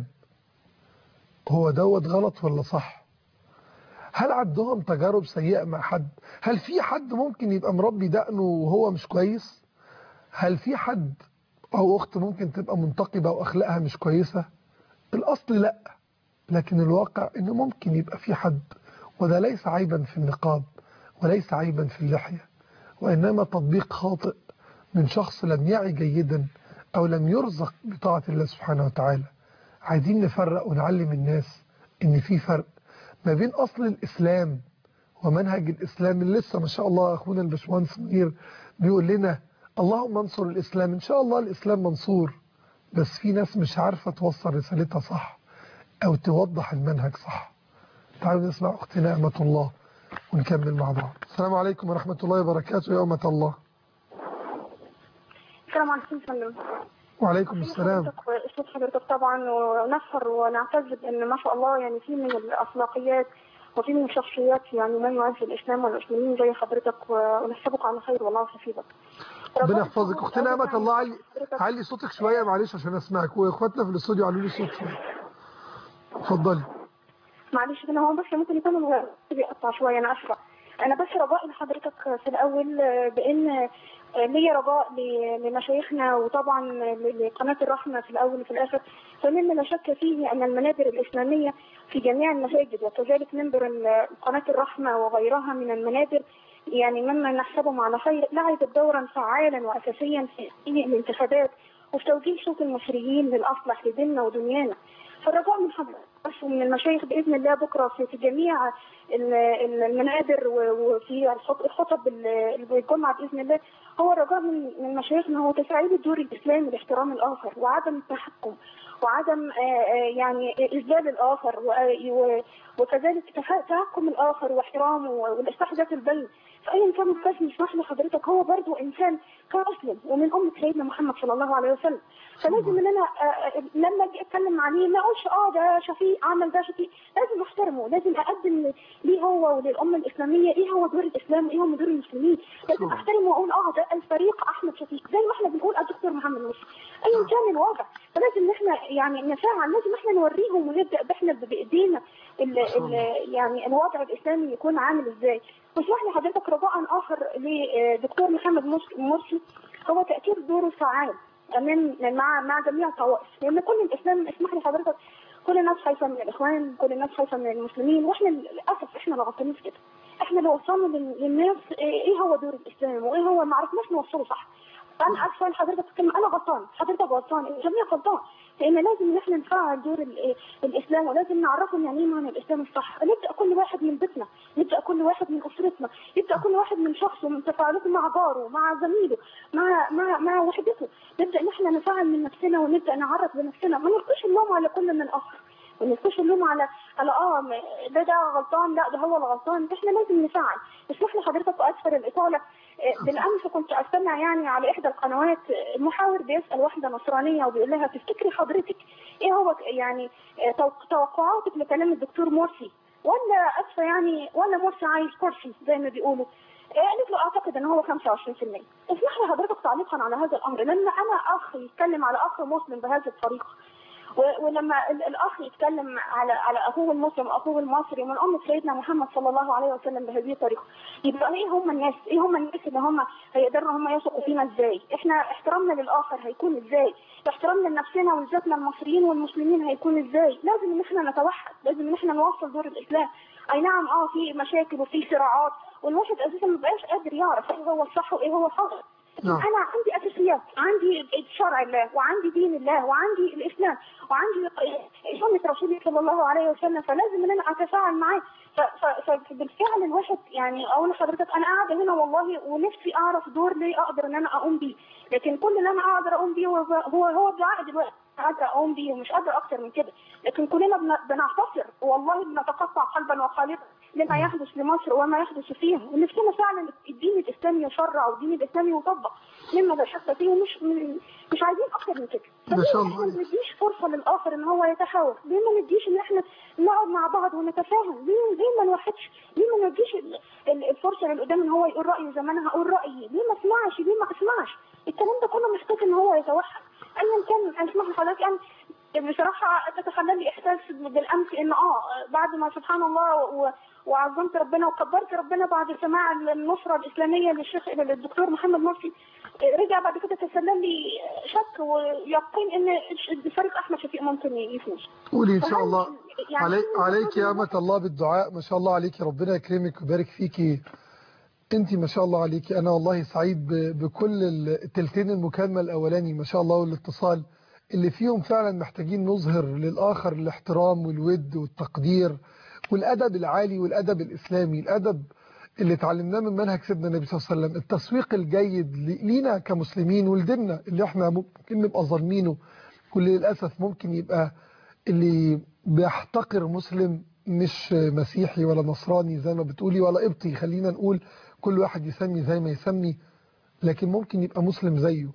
هو دوت غلط ولا صح هل عندهم تجارب سيئة مع حد هل في حد ممكن يبقى مربي دقنه وهو مش كويس هل في حد أو أخت ممكن تبقى منتقبة وأخلاقها مش كويسة الأصل لأ لكن الواقع إنه ممكن يبقى في حد وده ليس عيبا في النقاب وليس عيبا في اللحية وإنما تطبيق خاطئ من شخص لم يعي جيدا أو لم يرزق بطاعة الله سبحانه وتعالى عايزين نفرق ونعلم الناس إن في فرق ما بين أصل الإسلام ومنهج الإسلام اللي لسه ما شاء الله أخونا الباشمهندس منير بيقول لنا اللهم انصر الإسلام إن شاء الله الإسلام منصور بس في ناس مش عارفة توصل رسالتها صح أو توضح المنهج صح تعالوا نسمع أختنا أمة الله ونكمل مع بعض السلام عليكم ورحمة الله وبركاته يا أمة الله السلام عليكم فندم وعليكم السلام حضرتك واسلوب حضرتك طبعا ونفخر ونعتز بان ما شاء الله يعني في من الاخلاقيات وفي من الشخصيات يعني من يعز الاسلام والمسلمين زي حضرتك ونحسبك على خير والله حفيظك ربنا يحفظك أختنا أمة الله علي علي صوتك شوية معلش عشان أسمعك وإخواتنا في الاستوديو علوا لي الصوت شوية اتفضلي معلش انا هو بس ممكن يكون الغ- بيقطع شويه انا اسفه انا بس رجاء لحضرتك في الاول آه، بان آه، ليا رجاء ل- لمشايخنا وطبعا ل- لقناه الرحمه في الاول وفي الاخر فمما لا شك فيه ان المنابر الاسلاميه في جميع المساجد وكذلك منبر ال- قناه الرحمه وغيرها من المنابر يعني مما نحسبهم على خير لعبت دورا فعالا واساسيا في الانتخابات وفي توجيه صوت المصريين للاصلح لديننا ودنيانا فالرجاء من حضرتك بس ومن المشايخ باذن الله بكره في في جميع ال- ال- المنابر و- وفي الخط- الخطب ال- الجمعه باذن الله هو الرجاء من من مشايخنا هو تفعيل الدور الاسلامي لاحترام الاخر وعدم التحكم وعدم آه، آه، يعني اذلال الاخر و- و- وكذلك تح- تحكم الاخر واحترامه والاصلاح ذات البين فايا كان الطفل يسمح لحضرتك هو برضه انسان كمسلم ومن امه سيدنا محمد صلى الله عليه وسلم فلازم ان انا آه، آه، لما اجي اتكلم عليه ما اقولش اه ده شفيق عمل ده شفيق لازم احترمه لازم اقدم ليه هو وللامه الاسلاميه ايه هو دور الاسلام وايه هو دور المسلمين لازم احترمه واقول اه ده الفريق احمد شفيق زي ما احنا بنقول الدكتور محمد مرسي ايا كان الوضع فلازم ان احنا يعني نفعل لازم احنا نوريهم ونبدا احنا بايدينا ال ال يعني الوضع الاسلامي يكون عامل ازاي واسمح لي حضرتك رجاء اخر لدكتور محمد مس- مرسي هو تاكيد دوره فعال من مع مع جميع الطوائف لان كل الاسلام اسمح لي حضرتك كل الناس خايفه من الاخوان كل الناس خايفه من المسلمين واحنا للاسف احنا اللي غلطانين في كده احنا اللي وصلنا لل- للناس ايه هو دور الاسلام وايه هو ما عرفناش نوصله صح انا اسفه حضرتك كلمه انا غلطان حضرتك غلطان الجميع غلطان لان لازم ان احنا نفعل دور ال- الاسلام ولازم نعرفهم يعني ايه معنى الاسلام الصح نبدا كل واحد من بيتنا نبدا كل واحد من اسرتنا يبدا كل واحد من شخصه من تفاعلاته مع جاره مع زميله مع مع مع وحدته نبدا ان احنا نفعل من نفسنا ونبدا نعرف بنفسنا ما نلقيش اللوم على كل من الاخر ما نلقيش اللوم على على اه م- ده ده غلطان لا ده هو اللي غلطان احنا لازم نفعل اسمح لي حضرتك واسفل الاطاله آه، بالامس كنت استمع يعني على احدى القنوات آه، محاور بيسال واحده نصرانيه وبيقول لها تفتكري حضرتك ايه هو يعني آه، توق- توقعاتك لكلام الدكتور مرسي ولا اسفه يعني ولا مرسي عايز كرسي زي ما بيقولوا آه، قالت له اعتقد ان هو 25% اسمح لي حضرتك تعليقا على هذا الامر لما انا اخ يتكلم على اخ مسلم بهذه الطريقه و- ولما ال- الاخ يتكلم على على اخوه المسلم واخوه المصري من امه سيدنا محمد صلى الله عليه وسلم بهذه الطريقه يبقى ايه هم الناس ايه هم الناس اللي هم هيقدروا هم يثقوا فينا ازاي احنا احترامنا للاخر هيكون ازاي احترامنا لنفسنا ولذاتنا المصريين والمسلمين هيكون ازاي لازم ان احنا نتوحد لازم ان احنا نوصل دور الاسلام اي نعم اه في مشاكل وفي صراعات والواحد اساسا ما بقاش قادر يعرف ايه هو الصح وايه هو الخطا نعم. انا عندي اساسيات عندي شرع الله وعندي دين الله وعندي الاسلام وعندي سنه رسوله صلى الله عليه وسلم فلازم ان انا اتفاعل معاه ف- ف- فبالفعل الواحد يعني اقول لحضرتك انا قاعده هنا والله ونفسي اعرف دور ليه اقدر ان انا اقوم بيه لكن كل اللي انا اقدر اقوم بيه هو هو هو الدعاء دلوقتي قادره اقوم بيه ومش قادره اكتر من كده لكن كلنا بن- بنعتصر والله بنتقطع قلبا وقالبا لما يحدث لمصر وما يحدث فيها ونفسنا فعلا الدين الاسلامي يشرع والدين الاسلامي يطبق مما لا شك فيه ومش من- مش عايزين اكتر من كده ما شاء فليه الله احنا ما نديش فرصه للاخر ان هو يتحاور ليه ما نديش ان احنا نقعد مع بعض ونتفاهم ليه ليه ما نوحدش ليه ما نديش ال- ال- الفرصه للي قدام ان هو يقول رايه زي ما انا هقول رايي ليه ما اسمعش ليه ما اسمعش الكلام ده كله محتاج ان هو يتوحد ايا كان اسمح لحضرتك يعني بصراحة تتخلى لي إحساس بالأمس إن آه بعد ما سبحان الله و- وعظمت ربنا وكبرت ربنا بعد سماع النصرة الإسلامية للشيخ للدكتور محمد مرسي رجع بعد كده تسلم لي شك ويقين إن الفريق أحمد شفيق ممكن يفوز قولي إن شاء فهل الله يعني علي عليك يا المفروض أمة الله بالدعاء ما شاء الله عليك ربنا يكرمك ويبارك فيكي انت ما شاء الله عليكي انا والله سعيد ب- بكل التلتين المكالمة الاولاني ما شاء الله والاتصال اللي فيهم فعلا محتاجين نظهر للاخر الاحترام والود والتقدير والادب العالي والادب الاسلامي الادب اللي اتعلمناه من منهج سيدنا النبي صلى الله عليه وسلم التسويق الجيد ل- لينا كمسلمين ولديننا اللي احنا ممكن نبقى ظالمينه واللي للاسف ممكن يبقى اللي بيحتقر مسلم مش مسيحي ولا نصراني زي ما بتقولي ولا قبطي خلينا نقول كل واحد يسمي زي ما يسمي لكن ممكن يبقى مسلم زيه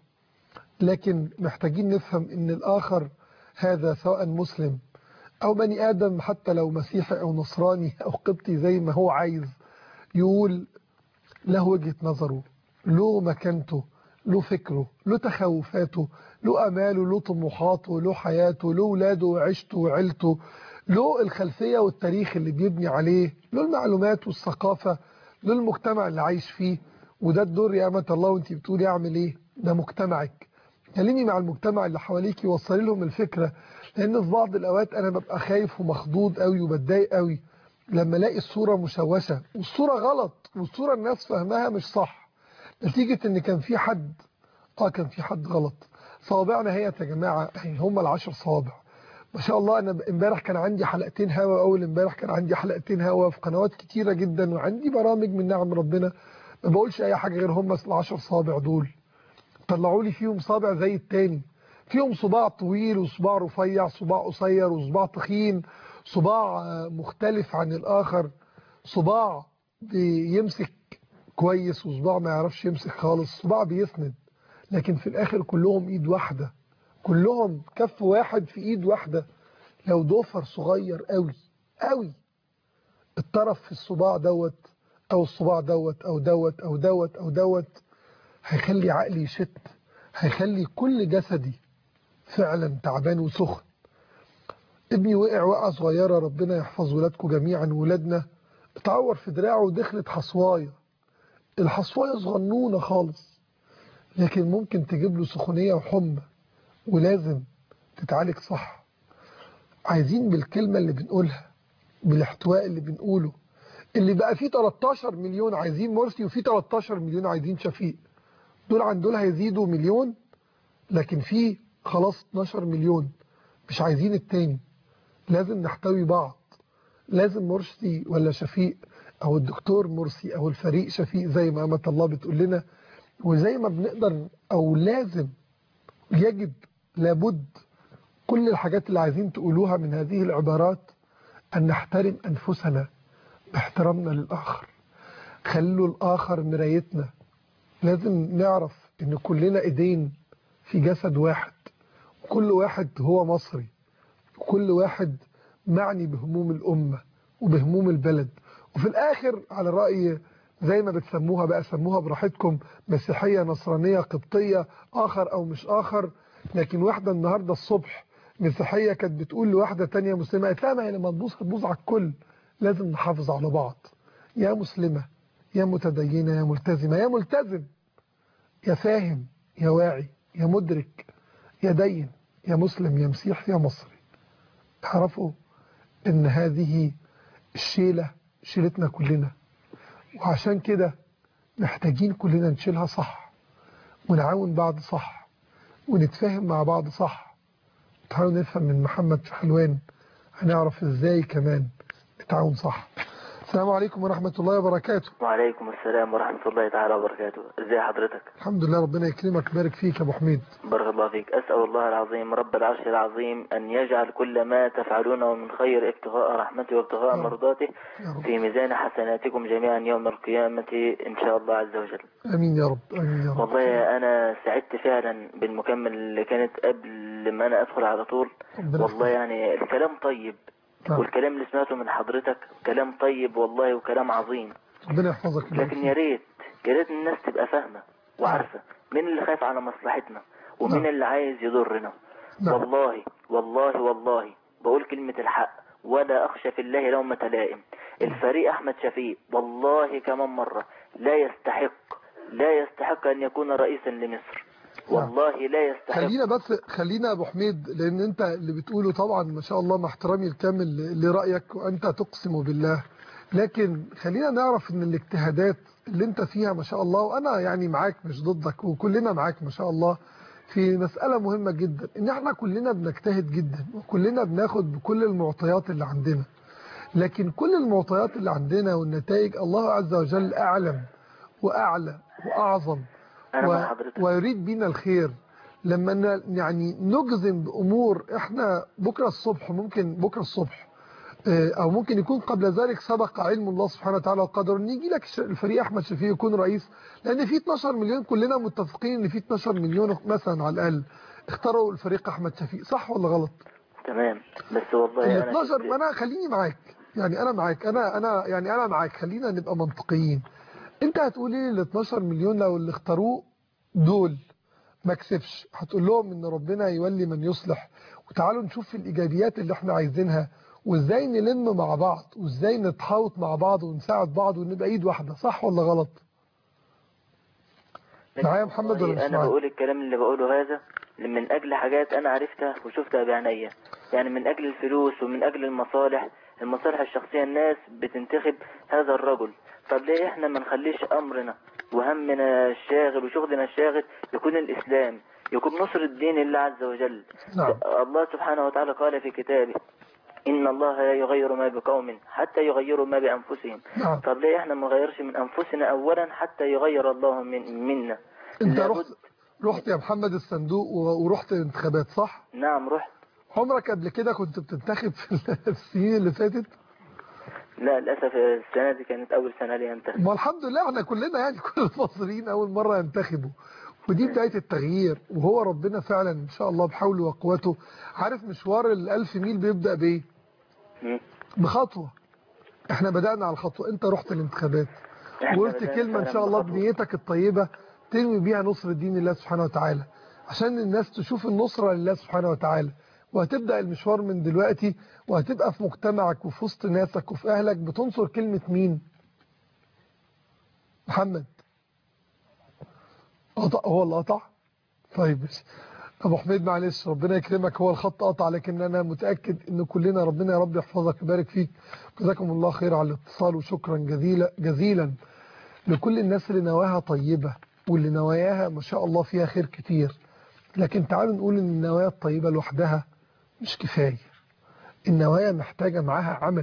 لكن محتاجين نفهم ان الاخر هذا سواء مسلم او بني ادم حتى لو مسيحي او نصراني او قبطي زي ما هو عايز يقول له وجهة نظره له مكانته له فكره له تخوفاته له أماله له طموحاته له حياته له ولاده وعيشته وعيلته له الخلفية والتاريخ اللي بيبني عليه له المعلومات والثقافة له المجتمع اللي عايش فيه وده الدور يا أمة الله وانت بتقولي اعمل ايه ده مجتمعك كلمي مع المجتمع اللي حواليكي وصلي لهم الفكرة لأن في بعض الأوقات أنا ببقى خايف ومخضوض قوي وبتضايق قوي لما الاقي الصورة مشوشة والصورة غلط والصورة الناس فاهمها مش صح نتيجة ان كان في حد اه كان في حد غلط صوابعنا هي يا جماعة يعني هم العشر صوابع ما شاء الله انا امبارح كان عندي حلقتين هوا اول امبارح كان عندي حلقتين هوا في قنوات كتيرة جدا وعندي برامج من نعم ربنا ما بقولش اي حاجة غير هم العشر صوابع دول طلعوا لي فيهم صابع زي التاني فيهم صباع طويل وصباع رفيع صباع قصير وصباع تخين صباع آه، مختلف عن الآخر صباع بيمسك كويس وصباع ما يعرفش يمسك خالص صباع بيسند لكن في الاخر كلهم ايد واحدة كلهم كف واحد في ايد واحدة لو ضفر صغير قوي قوي الطرف في الصباع دوت او الصباع دوت او دوت او دوت او دوت هيخلي عقلي يشت هيخلي كل جسدي فعلا تعبان وسخن ابني وقع وقعة صغيرة ربنا يحفظ ولادكم جميعا ولادنا اتعور في دراعه ودخلت حصواية الحصواية صغنونة خالص لكن ممكن تجيب له سخونية وحمى ولازم تتعالج صح عايزين بالكلمة اللي بنقولها بالاحتواء اللي بنقوله اللي بقى فيه 13 مليون عايزين مرسي وفيه 13 مليون عايزين شفيق دول عن دول هيزيدوا مليون لكن فيه خلاص 12 مليون مش عايزين التاني لازم نحتوي بعض لازم مرسي ولا شفيق او الدكتور مرسي او الفريق شفيق زي ما امة الله بتقول لنا وزي ما بنقدر او لازم يجب لابد كل الحاجات اللي عايزين تقولوها من هذه العبارات ان نحترم انفسنا باحترامنا للاخر خلوا الاخر مرايتنا لازم نعرف ان كلنا ايدين في جسد واحد وكل واحد هو مصري وكل واحد معني بهموم الأمة وبهموم البلد وفي الآخر على رأي زي ما بتسموها بقى سموها براحتكم مسيحية نصرانية قبطية آخر أو مش آخر لكن واحدة النهاردة الصبح مسيحية كانت بتقول لواحدة تانية مسلمة قالت لها ما هي لما تبوظ هتبوظ على الكل لازم نحافظ على بعض يا مسلمة يا متدينة يا ملتزمة يا ملتزم يا فاهم يا واعي يا مدرك يا دين يا مسلم يا مسيح يا مصري تعرفوا ان هذه الشيلة شيلتنا كلنا وعشان كده محتاجين كلنا نشيلها صح ونعاون بعض صح ونتفاهم مع بعض صح تعالوا نفهم من محمد في حلوان هنعرف ازاي كمان نتعاون صح السلام عليكم ورحمة الله وبركاته وعليكم السلام ورحمة الله تعالى وبركاته ازي حضرتك الحمد لله ربنا يكرمك ويبارك فيك يا ابو حميد بارك الله فيك أسأل الله العظيم رب العرش العظيم أن يجعل كل ما تفعلونه من خير ابتغاء رحمته وابتغاء يا رب. مرضاته يا رب في ميزان حسناتكم جميعا يوم القيامة إن شاء الله عز وجل امين يا رب امين يا رب والله أنا سعدت فعلا بالمكمل اللي كانت قبل ما أنا أدخل على طول ربنا والله يعني الكلام طيب نعم. والكلام اللي سمعته من حضرتك كلام طيب والله وكلام عظيم ربنا يحفظك ويبارك لكن فيك. يا ريت يا ريت الناس تبقى فاهمة وعارفة مين اللي خايف على مصلحتنا ومين نعم. اللي عايز يضرنا نعم. والله والله والله بقول كلمة الحق ولا أخشى في الله لومة لائم الفريق أحمد شفيق والله كمان مرة لا يستحق لا يستحق أن يكون رئيسا لمصر والله لا يستحق خلينا بس خلينا يا ابو حميد لان انت اللي بتقوله طبعا ما شاء الله مع احترامي الكامل لرايك وانت تقسم بالله لكن خلينا نعرف ان الاجتهادات اللي انت فيها ما شاء الله وانا يعني معاك مش ضدك وكلنا معاك ما شاء الله في مسألة مهمة جدا ان احنا كلنا بنجتهد جدا وكلنا بناخد بكل المعطيات اللي عندنا لكن كل المعطيات اللي عندنا والنتائج الله عز وجل اعلم واعلى واعظم أنا و... مع حضرتك ويريد بينا الخير لما ن- يعني نجزم بأمور احنا بكرة الصبح ممكن بكرة الصبح آه، او ممكن يكون قبل ذلك سبق علم الله سبحانه وتعالى وقدر ان يجي لك ش- الفريق احمد شفيق يكون رئيس لان في 12 مليون كلنا متفقين ان في 12 مليون مثلا على الاقل اختاروا الفريق احمد شفيق صح ولا غلط تمام بس والله ال أنا 12 كنت- ما انا خليني معاك يعني انا معاك انا انا يعني انا معاك خلينا نبقى منطقيين انت هتقول ايه ال 12 مليون لو اللي اختاروه دول ما كسبش هتقول لهم ان ربنا يولي من يصلح وتعالوا نشوف الايجابيات اللي احنا عايزينها وازاي نلم مع بعض وازاي نتحاوط مع بعض ونساعد بعض ونبقى ايد واحده صح ولا غلط معايا محمد ولا والله مش انا معايا بقول الكلام اللي بقوله هذا من اجل حاجات انا عرفتها وشفتها بعينيا يعني من اجل الفلوس ومن اجل المصالح المصالح الشخصية الناس بتنتخب هذا الرجل طب ليه احنا ما نخليش امرنا وهمنا الشاغل وشغلنا الشاغل يكون الاسلام يكون نصر الدين الله عز وجل نعم الله سبحانه وتعالى قال في كتابه إن الله لا يغير ما بقوم حتى يغيروا ما بأنفسهم نعم طب ليه احنا ما نغيرش من أنفسنا أولا حتى يغير الله من منا انت لابد- رحت رحت يا محمد الصندوق و- ورحت انتخابات صح نعم رحت عمرك قبل كده كنت بتنتخب في السنين اللي فاتت لا للأسف السنة دي كانت أول سنة لي أنتخب ما الحمد لله احنا كلنا يعني كل المصريين اول مره ينتخبوا ودي بدايه التغيير وهو ربنا فعلا ان شاء الله بحوله وقوته عارف مشوار الألف ميل بيبدا بايه مم. بخطوه احنا بدانا على الخطوه انت رحت الانتخابات إحنا وقلت بدأنا كلمه ان فعلاً شاء الله بخطوة. بنيتك الطيبه تنوي بيها نصر دين الله سبحانه وتعالى عشان الناس تشوف النصره لله سبحانه وتعالى وهتبدا المشوار من دلوقتي وهتبقى في مجتمعك وفي وسط ناسك وفي اهلك بتنصر كلمه مين محمد قطع هو اللي قطع طيب ماشي. ابو حميد معلش ربنا يكرمك هو الخط قطع لكن انا متاكد ان كلنا ربنا يا رب يحفظك ويبارك فيك جزاكم الله خير على الاتصال وشكرا جزيلا جزيلا لكل الناس اللي نواها طيبه واللي نواياها ما شاء الله فيها خير كتير لكن تعالوا نقول ان النوايا الطيبه لوحدها مش كفايه النوايا محتاجه معاها عمل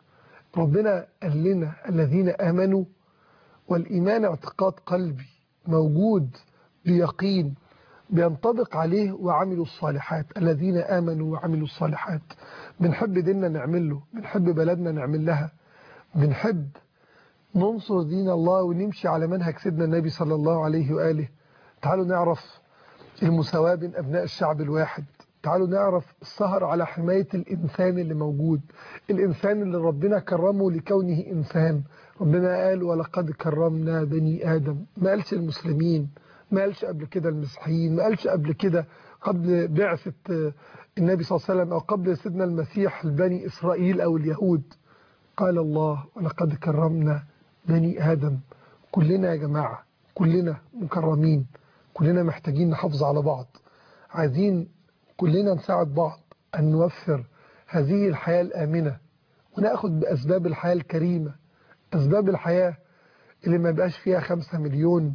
ربنا قال لنا الذين امنوا والايمان اعتقاد قلبي موجود بيقين بينطبق عليه وعملوا الصالحات الذين آمنوا وعملوا الصالحات بنحب ديننا نعمل له بنحب بلدنا نعمل لها بنحب ننصر دين الله ونمشي على منهج سيدنا النبي صلى الله عليه وآله تعالوا نعرف المساواة بين أبناء الشعب الواحد تعالوا نعرف السهر على حماية الإنسان اللي موجود الإنسان اللي ربنا كرمه لكونه إنسان ربنا قال ولقد كرمنا بني آدم ما قالش المسلمين ما قالش قبل كده المسيحيين ما قالش قبل كده قبل بعثة آه، النبي صلى الله عليه وسلم أو قبل سيدنا المسيح لبني إسرائيل أو اليهود قال الله ولقد كرمنا بني آدم كلنا يا جماعة كلنا مكرمين كلنا محتاجين نحافظ على بعض عايزين كلنا نساعد بعض أن نوفر هذه الحياة الآمنة ونأخذ بأسباب الحياة الكريمة أسباب الحياة اللي ما بقاش فيها خمسة مليون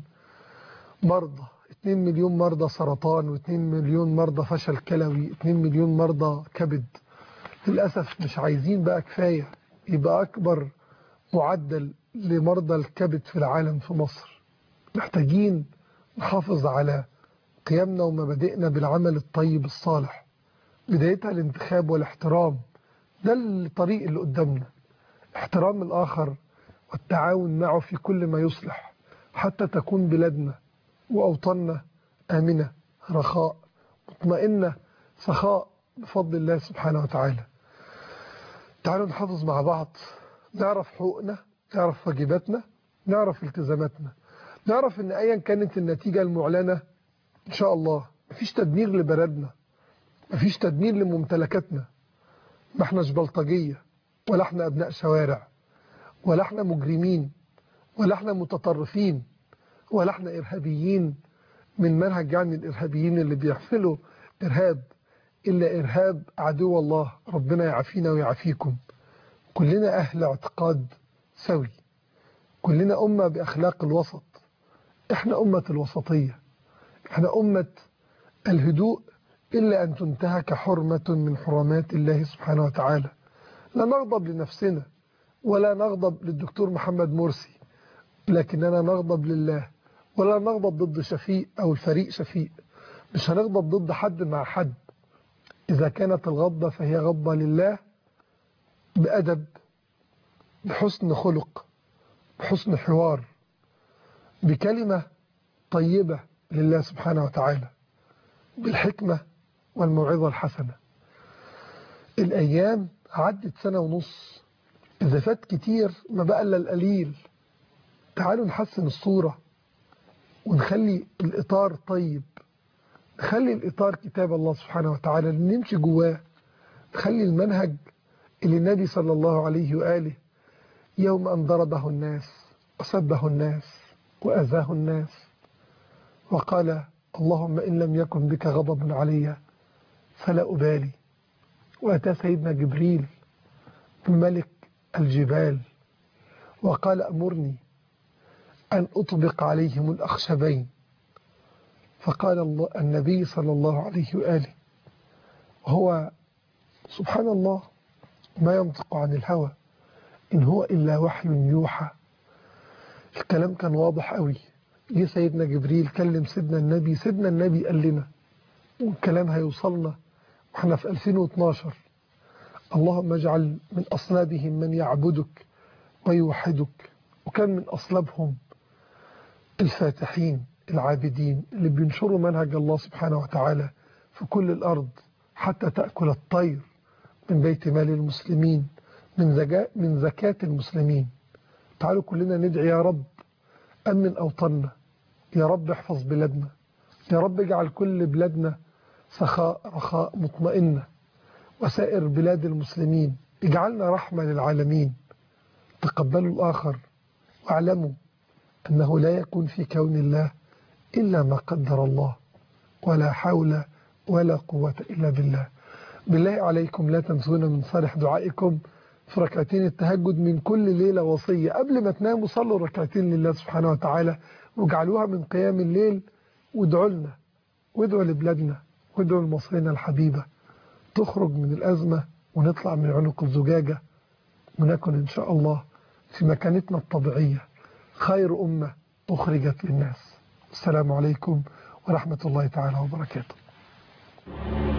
مرضى 2 مليون مرضى سرطان و2 مليون مرضى فشل كلوي 2 مليون مرضى كبد للأسف مش عايزين بقى كفاية يبقى أكبر معدل لمرضى الكبد في العالم في مصر محتاجين نحافظ على قيمنا ومبادئنا بالعمل الطيب الصالح بدايتها الانتخاب والاحترام ده الطريق اللي قدامنا احترام الآخر والتعاون معه في كل ما يصلح حتى تكون بلادنا وأوطاننا آمنة رخاء مطمئنة سخاء بفضل الله سبحانه وتعالى تعالوا نحافظ مع بعض نعرف حقوقنا نعرف واجباتنا نعرف التزاماتنا نعرف ان ايا كانت النتيجة المعلنة ان شاء الله مفيش تدمير لبلدنا مفيش تدمير لممتلكاتنا ما احناش بلطجية ولا احنا ابناء شوارع ولا احنا مجرمين ولا احنا متطرفين ولا احنا ارهابيين من منهج يعني الارهابيين اللي بيحفلوا ارهاب الا ارهاب عدو الله ربنا يعافينا ويعافيكم كلنا اهل اعتقاد سوي كلنا امه باخلاق الوسط احنا امه الوسطيه احنا امه الهدوء الا ان تنتهك حرمه من حرمات الله سبحانه وتعالى لا نغضب لنفسنا ولا نغضب للدكتور محمد مرسي لكننا نغضب لله ولا نغضب ضد شفيق أو الفريق شفيق مش هنغضب ضد حد مع حد إذا كانت الغضبة فهي غضبة لله بأدب بحسن خلق بحسن حوار بكلمة طيبة لله سبحانه وتعالى بالحكمة والموعظة الحسنة الأيام عدت سنة ونص إذا فات كتير ما بقى إلا القليل تعالوا نحسن الصورة ونخلي الإطار طيب نخلي الإطار كتاب الله سبحانه وتعالى نمشي جواه نخلي المنهج اللي النبي صلى الله عليه وآله يوم أن ضربه الناس وسبه الناس وأذاه الناس وقال اللهم إن لم يكن بك غضب علي فلا أبالي وأتى سيدنا جبريل ملك الجبال وقال أمرني أن أطبق عليهم الأخشبين فقال الله النبي صلى الله عليه وآله وهو سبحان الله ما ينطق عن الهوى إن هو إلا وحي يوحى الكلام كان واضح قوي جه سيدنا جبريل كلم سيدنا النبي سيدنا النبي قال لنا والكلام هيوصلنا واحنا في 2012 اللهم اجعل من أصلابهم من يعبدك ويوحدك وكان من أصلابهم الفاتحين العابدين اللي بينشروا منهج الله سبحانه وتعالى في كل الأرض حتى تأكل الطير من بيت مال المسلمين من, زكاة من زكاة المسلمين تعالوا كلنا ندعي يا رب أمن أوطاننا يا رب احفظ بلادنا يا رب اجعل كل بلادنا سخاء رخاء مطمئنة وسائر بلاد المسلمين اجعلنا رحمة للعالمين تقبلوا الآخر واعلموا أنه لا يكون في كون الله إلا ما قدر الله ولا حول ولا قوة إلا بالله بالله عليكم لا تنسونا من صالح دعائكم في ركعتين التهجد من كل ليلة وصية قبل ما تناموا صلوا ركعتين لله سبحانه وتعالى واجعلوها من قيام الليل وادعوا لنا وادعوا لبلادنا وادعوا لمصرنا الحبيبة تخرج من الأزمة ونطلع من عنق الزجاجة ونكن إن شاء الله في مكانتنا الطبيعية خير أمة أخرجت للناس السلام عليكم ورحمة الله تعالى وبركاته